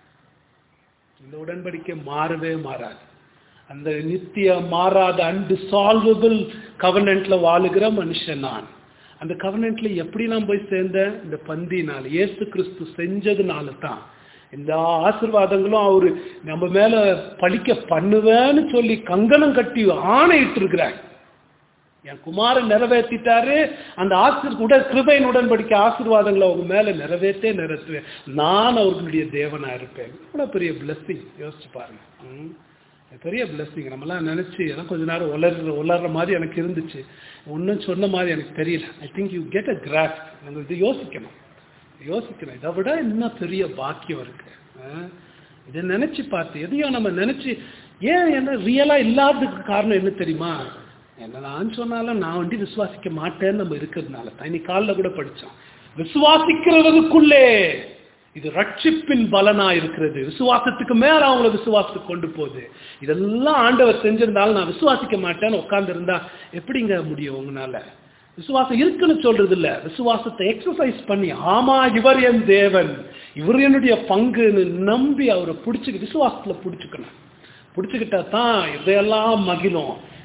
இந்த உடன்படிக்கை மாறவே மாறாது அந்த நித்திய மாறாத அன்டிசால்வபிள் கவர்னன்ட்ல வாழுகிற மனுஷன் நான் அந்த கவர்னன்ட்ல எப்படி நான் போய் சேர்ந்தேன் இந்த பந்தினால இயேசு கிறிஸ்து செஞ்சதுனால தான் இந்த ஆசீர்வாதங்களும் அவரு நம்ம மேல பழிக்க பண்ணுவேன்னு சொல்லி கங்கணம் கட்டி ஆணையிட்டு இருக்கிறார் என் குமாரன் நிறைவேற்றிட்டாரு அந்த ஆசிர் உட கிருபையின் உடன்படிக்க ஆசீர்வாதங்களை அவங்க மேல நிறைவேற்றே நிறைவேற்றுவேன் நான் அவர்களுடைய தேவனா இருப்பேன் இவ்வளவு பெரிய blessing யோசிச்சு பாருங்க ம். பெரிய blessing நம்மலாம் நினைச்சு எனக்கு கொஞ்ச நேரம் உலர்ற உலர்ற மாதிரி எனக்கு இருந்துச்சு ஒன்றும் சொன்ன மாதிரி எனக்கு தெரியல I think you get a graph நம்ம இது யோசிக்கணும் யோசிக்கணும் இதை விட இன்னும் பெரிய பாக்கியம் இருக்கு ஆ? இதை நினைச்சு பார்த்து எதையும் நம்ம நினைச்சு ஏன் என்ன ரியலா இல்லாததுக்கு காரணம் என்ன தெரியுமா என்னதான் சொன்னாலும் நான் வந்து விசுவாசிக்க மாட்டேன்னு நம்ம இருக்கிறதுனால தான் இன்னைக்கு காலில் கூட படிச்சோம் விசுவாசிக்கிறவருக்குள்ளே இது ரட்சிப்பின் பலனா இருக்கிறது விசுவாசத்துக்கு மேல அவங்கள விசுவாசத்துக்கு கொண்டு போகுது இதெல்லாம் ஆண்டவர் செஞ்சிருந்தாலும் நான் விசுவாசிக்க மாட்டேன்னு உட்கார்ந்து இருந்தா எப்படிங்க முடியும் உங்களால விசுவாசம் இருக்குன்னு சொல்றது இல்ல விசுவாசத்தை எக்ஸசைஸ் பண்ணி ஆமா இவர் என் தேவன் இவர் என்னுடைய பங்குன்னு நம்பி அவரை பிடிச்சு விசுவாசத்துல பிடிச்சுக்கணும் பிடிச்சுக்கிட்டா தான் இதையெல்லாம் மகிழும்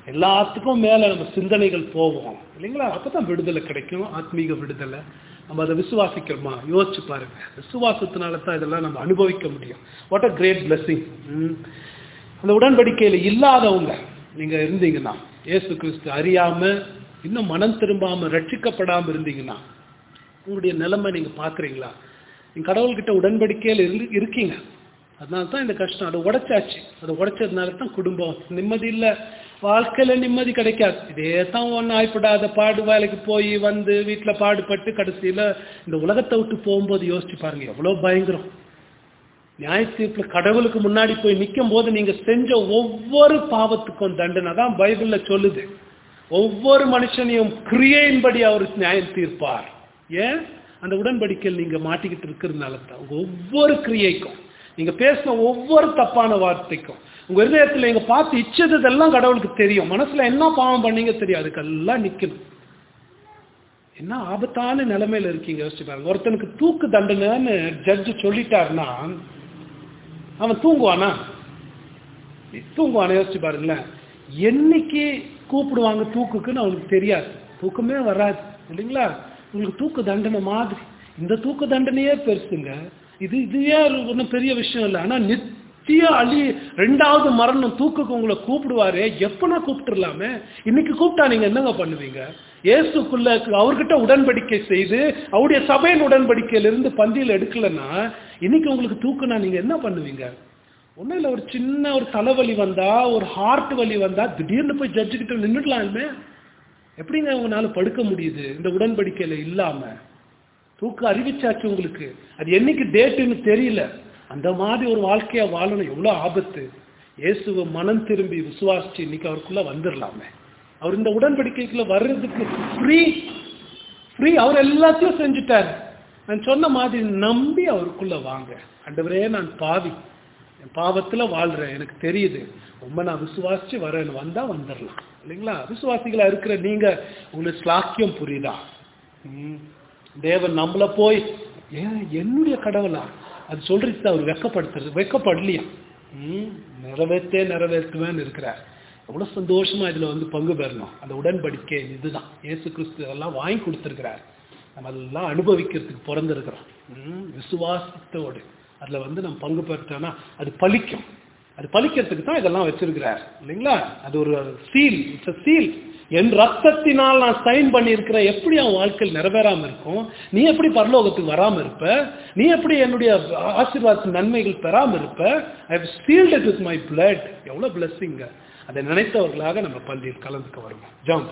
எல்லாத்துக்கும் மேல நம்ம சிந்தனைகள் போவோம் இல்லைங்களா அப்பதான் விடுதலை கிடைக்கும் ஆத்மீக விடுதலை நம்ம அதை விசுவாசிக்கிறோமா யோசிச்சு பாருங்க விசுவாசத்தினால தான் இதெல்லாம் நம்ம அனுபவிக்க முடியும் வாட் அ கிரேட் பிளெஸிங் அந்த உடன்படிக்கையில இல்லாதவங்க நீங்க இருந்தீங்கன்னா இயேசு கிறிஸ்து அறியாம இன்னும் மனம் திரும்பாம ரட்சிக்கப்படாம இருந்தீங்கன்னா உங்களுடைய நிலைமை நீங்க பாக்குறீங்களா நீங்க கடவுள்கிட்ட உடன்படிக்கையில இருந்து இருக்கீங்க அதனால தான் இந்த கஷ்டம் அதை உடைச்சாச்சு அதை உடைச்சதுனால தான் குடும்பம் நிம்மதி இல்லை வாழ்க்கையில நிம்மதி கிடைக்காது இதே தான் ஒன்றும் ஆய்ப்படாத பாடு வேலைக்கு போய் வந்து வீட்டில் பாடுபட்டு கடைசியில இந்த உலகத்தை விட்டு போகும்போது யோசிச்சு பாருங்க எவ்வளோ பயங்கரம் நியாய தீர்ப்புல கடவுளுக்கு முன்னாடி போய் நிற்கும் போது நீங்க செஞ்ச ஒவ்வொரு பாவத்துக்கும் தண்டனை தான் பைபிள்ல சொல்லுது ஒவ்வொரு மனுஷனையும் கிரியையின்படி அவர் நியாயம் தீர்ப்பார் ஏன் அந்த உடன்படிக்கையில் நீங்க மாட்டிக்கிட்டு இருக்கிறதுனால தான் உங்க ஒவ்வொரு கிரியைக்கும் நீங்க பேசின ஒவ்வொரு தப்பான வார்த்தைக்கும் உங்க இருதயத்துல நீங்க பார்த்து இச்சதெல்லாம் கடவுளுக்கு தெரியும் மனசுல என்ன பாவம் பண்ணீங்க தெரியும் அதுக்கெல்லாம் நிக்கணும் என்ன ஆபத்தான நிலைமையில இருக்கீங்க யோசிச்சு பாருங்க ஒருத்தனுக்கு தூக்கு தண்டனைன்னு ஜட்ஜு சொல்லிட்டாருன்னா அவன் தூங்குவானா தூங்குவானா யோசிச்சு பாருங்களேன் என்னைக்கு கூப்பிடுவாங்க தூக்குக்குன்னு அவனுக்கு தெரியாது தூக்கமே வராது இல்லைங்களா உங்களுக்கு தூக்கு தண்டனை மாதிரி இந்த தூக்கு தண்டனையே பெருசுங்க இது இதுவே ஒன்றும் பெரிய விஷயம் இல்லை ஆனால் நித்திய அழி ரெண்டாவது மரணம் தூக்குக்கு உங்களை கூப்பிடுவாரு எப்பனா கூப்பிட்டுருலாமே இன்னைக்கு கூப்பிட்டா நீங்க என்னங்க பண்ணுவீங்க இயேசுக்குள்ள அவர்கிட்ட உடன்படிக்கை செய்து அவருடைய சபையின் உடன்படிக்கையிலிருந்து பந்தியில் எடுக்கலன்னா இன்னைக்கு உங்களுக்கு தூக்குனா நீங்க என்ன பண்ணுவீங்க ஒன்றும் இல்லை ஒரு சின்ன ஒரு தலைவலி வந்தா ஒரு ஹார்ட் வலி வந்தா திடீர்னு போய் ஜட்ஜு கிட்ட நின்றுடலாமே எப்படிங்க உங்களால படுக்க முடியுது இந்த உடன்படிக்கையில இல்லாம தூக்கு அறிவிச்சாச்சு உங்களுக்கு அது என்னைக்கு டேட்டுன்னு தெரியல அந்த மாதிரி ஒரு வாழ்க்கையா வாழணும் எவ்வளவு ஆபத்து இயேசுவை மனம் திரும்பி விசுவாசிச்சு இன்னைக்கு அவருக்குள்ள வந்துடலாமே அவர் இந்த உடன்படிக்கைக்குள்ள வர்றதுக்கு ஃப்ரீ ஃப்ரீ அவர் எல்லாத்தையும் செஞ்சுட்டாரு நான் சொன்ன மாதிரி நம்பி அவருக்குள்ள வாங்க ஆண்டவரே நான் பாவி என் பாவத்துல வாழ்றேன் எனக்கு தெரியுது ரொம்ப நான் விசுவாசிச்சு வரேன் வந்தா வந்துடலாம் இல்லைங்களா விசுவாசிகளா இருக்கிற நீங்க உங்களுக்கு ஸ்லாக்கியம் புரியுதா ம். தேவன் நம்மள போய் ஏன் என்னுடைய கடவுளா அது சொல்றது அவர் வெக்கப்படுத்துறது வெக்கப்படலையா ம் நிறைவேற்றே நிறைவேற்றுவேன்னு இருக்கிறார் எவ்வளவு சந்தோஷமா இதுல வந்து பங்கு பெறணும் அந்த உடன்படிக்கை இதுதான் இயேசு கிறிஸ்து இதெல்லாம் வாங்கி கொடுத்துருக்கிறார் நம்ம அதெல்லாம் அனுபவிக்கிறதுக்கு பிறந்திருக்கிறோம் ம், விசுவாசத்தோடு அதுல வந்து நம்ம பங்கு பெற்றோம்னா அது பலிக்கும் அது பலிக்கிறதுக்கு தான் இதெல்லாம் வச்சிருக்கிறார் இல்லைங்களா அது ஒரு சீல் இட்ஸ் சீல் என் ரத்தத்தினால் நான் சைன் பண்ணியிருக்கிறேன் எப்படி அவன் வாழ்க்கையில் நிறைவேறாம இருக்கும் நீ எப்படி பரலோகத்துக்கு வராம இருப்ப நீ எப்படி என்னுடைய ஆசீர்வாத நன்மைகள் பெறாம இருப்ப I have sealed it with my blood எவ்வளவு பிளஸ்ஸிங்க அதை நினைத்தவர்களாக நம்ம பள்ளியில் கலந்துக்க வருவோம் ஜாம்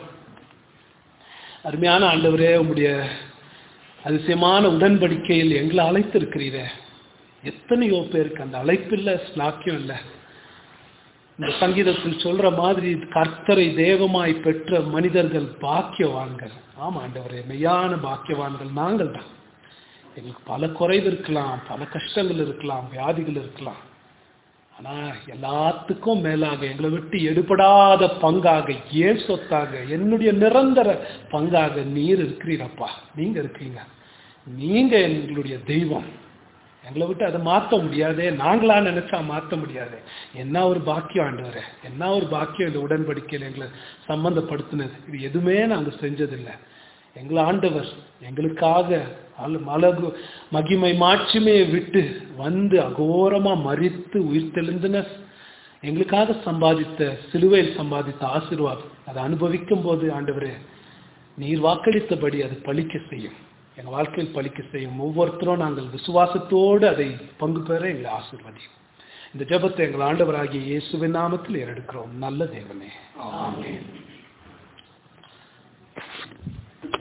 அருமையான ஆண்டவரே உங்களுடைய அதிசயமான உடன்படிக்கையில் எங்களை அழைத்திருக்கிறீரே எத்தனையோ பேருக்கு அந்த அழைப்பில்ல ஸ்லாக்கியம் இல்லை இந்த சங்கீதத்தில் சொல்ற மாதிரி கர்த்தரை தேவமாய் பெற்ற மனிதர்கள் பாக்கியவான்கள் ஆமா ஆண்டவரே மெய்யான பாக்கியவான்கள் நாங்கள் தான் எங்களுக்கு பல குறைவு இருக்கலாம் பல கஷ்டங்கள் இருக்கலாம் வியாதிகள் இருக்கலாம் ஆனா எல்லாத்துக்கும் மேலாக எங்களை விட்டு எடுபடாத பங்காக ஏன் சொத்தாக என்னுடைய நிரந்தர பங்காக நீர் இருக்கிறீரப்பா நீங்க இருக்கீங்க நீங்க எங்களுடைய தெய்வம் எங்களை விட்டு அதை மாற்ற முடியாதே நாங்களா நினைச்சா மாற்ற முடியாது என்ன ஒரு பாக்கியம் ஆண்டவரே என்ன ஒரு பாக்கியம் இந்த உடன்படிக்கையில் எங்களை சம்பந்தப்படுத்தினது இது எதுவுமே நாங்கள் செஞ்சதில்லை எங்களை ஆண்டவர் எங்களுக்காக அல- அழகு மகிமை மாட்சிமையை விட்டு வந்து அகோரமா மறித்து உயிர் தெளிந்தின எங்களுக்காக சம்பாதித்த சிலுவையில் சம்பாதித்த ஆசீர்வாதம் அதை அனுபவிக்கும் போது ஆண்டவரே நீர் வாக்களித்தபடி அது பலிக்க செய்யும் எங்கள் வாழ்க்கையில் பலிக்க செய்யும் ஒவ்வொருத்தரும் நாங்கள் விசுவாசத்தோடு அதை பங்கு பெற எங்களை ஆசீர்வதியும் இந்த ஜெபத்தை எங்கள் ஆண்டவராகிய இயேசுவின் நாமத்தில் ஏறெடுக்கிறோம் நல்ல தேவனே ஆமென்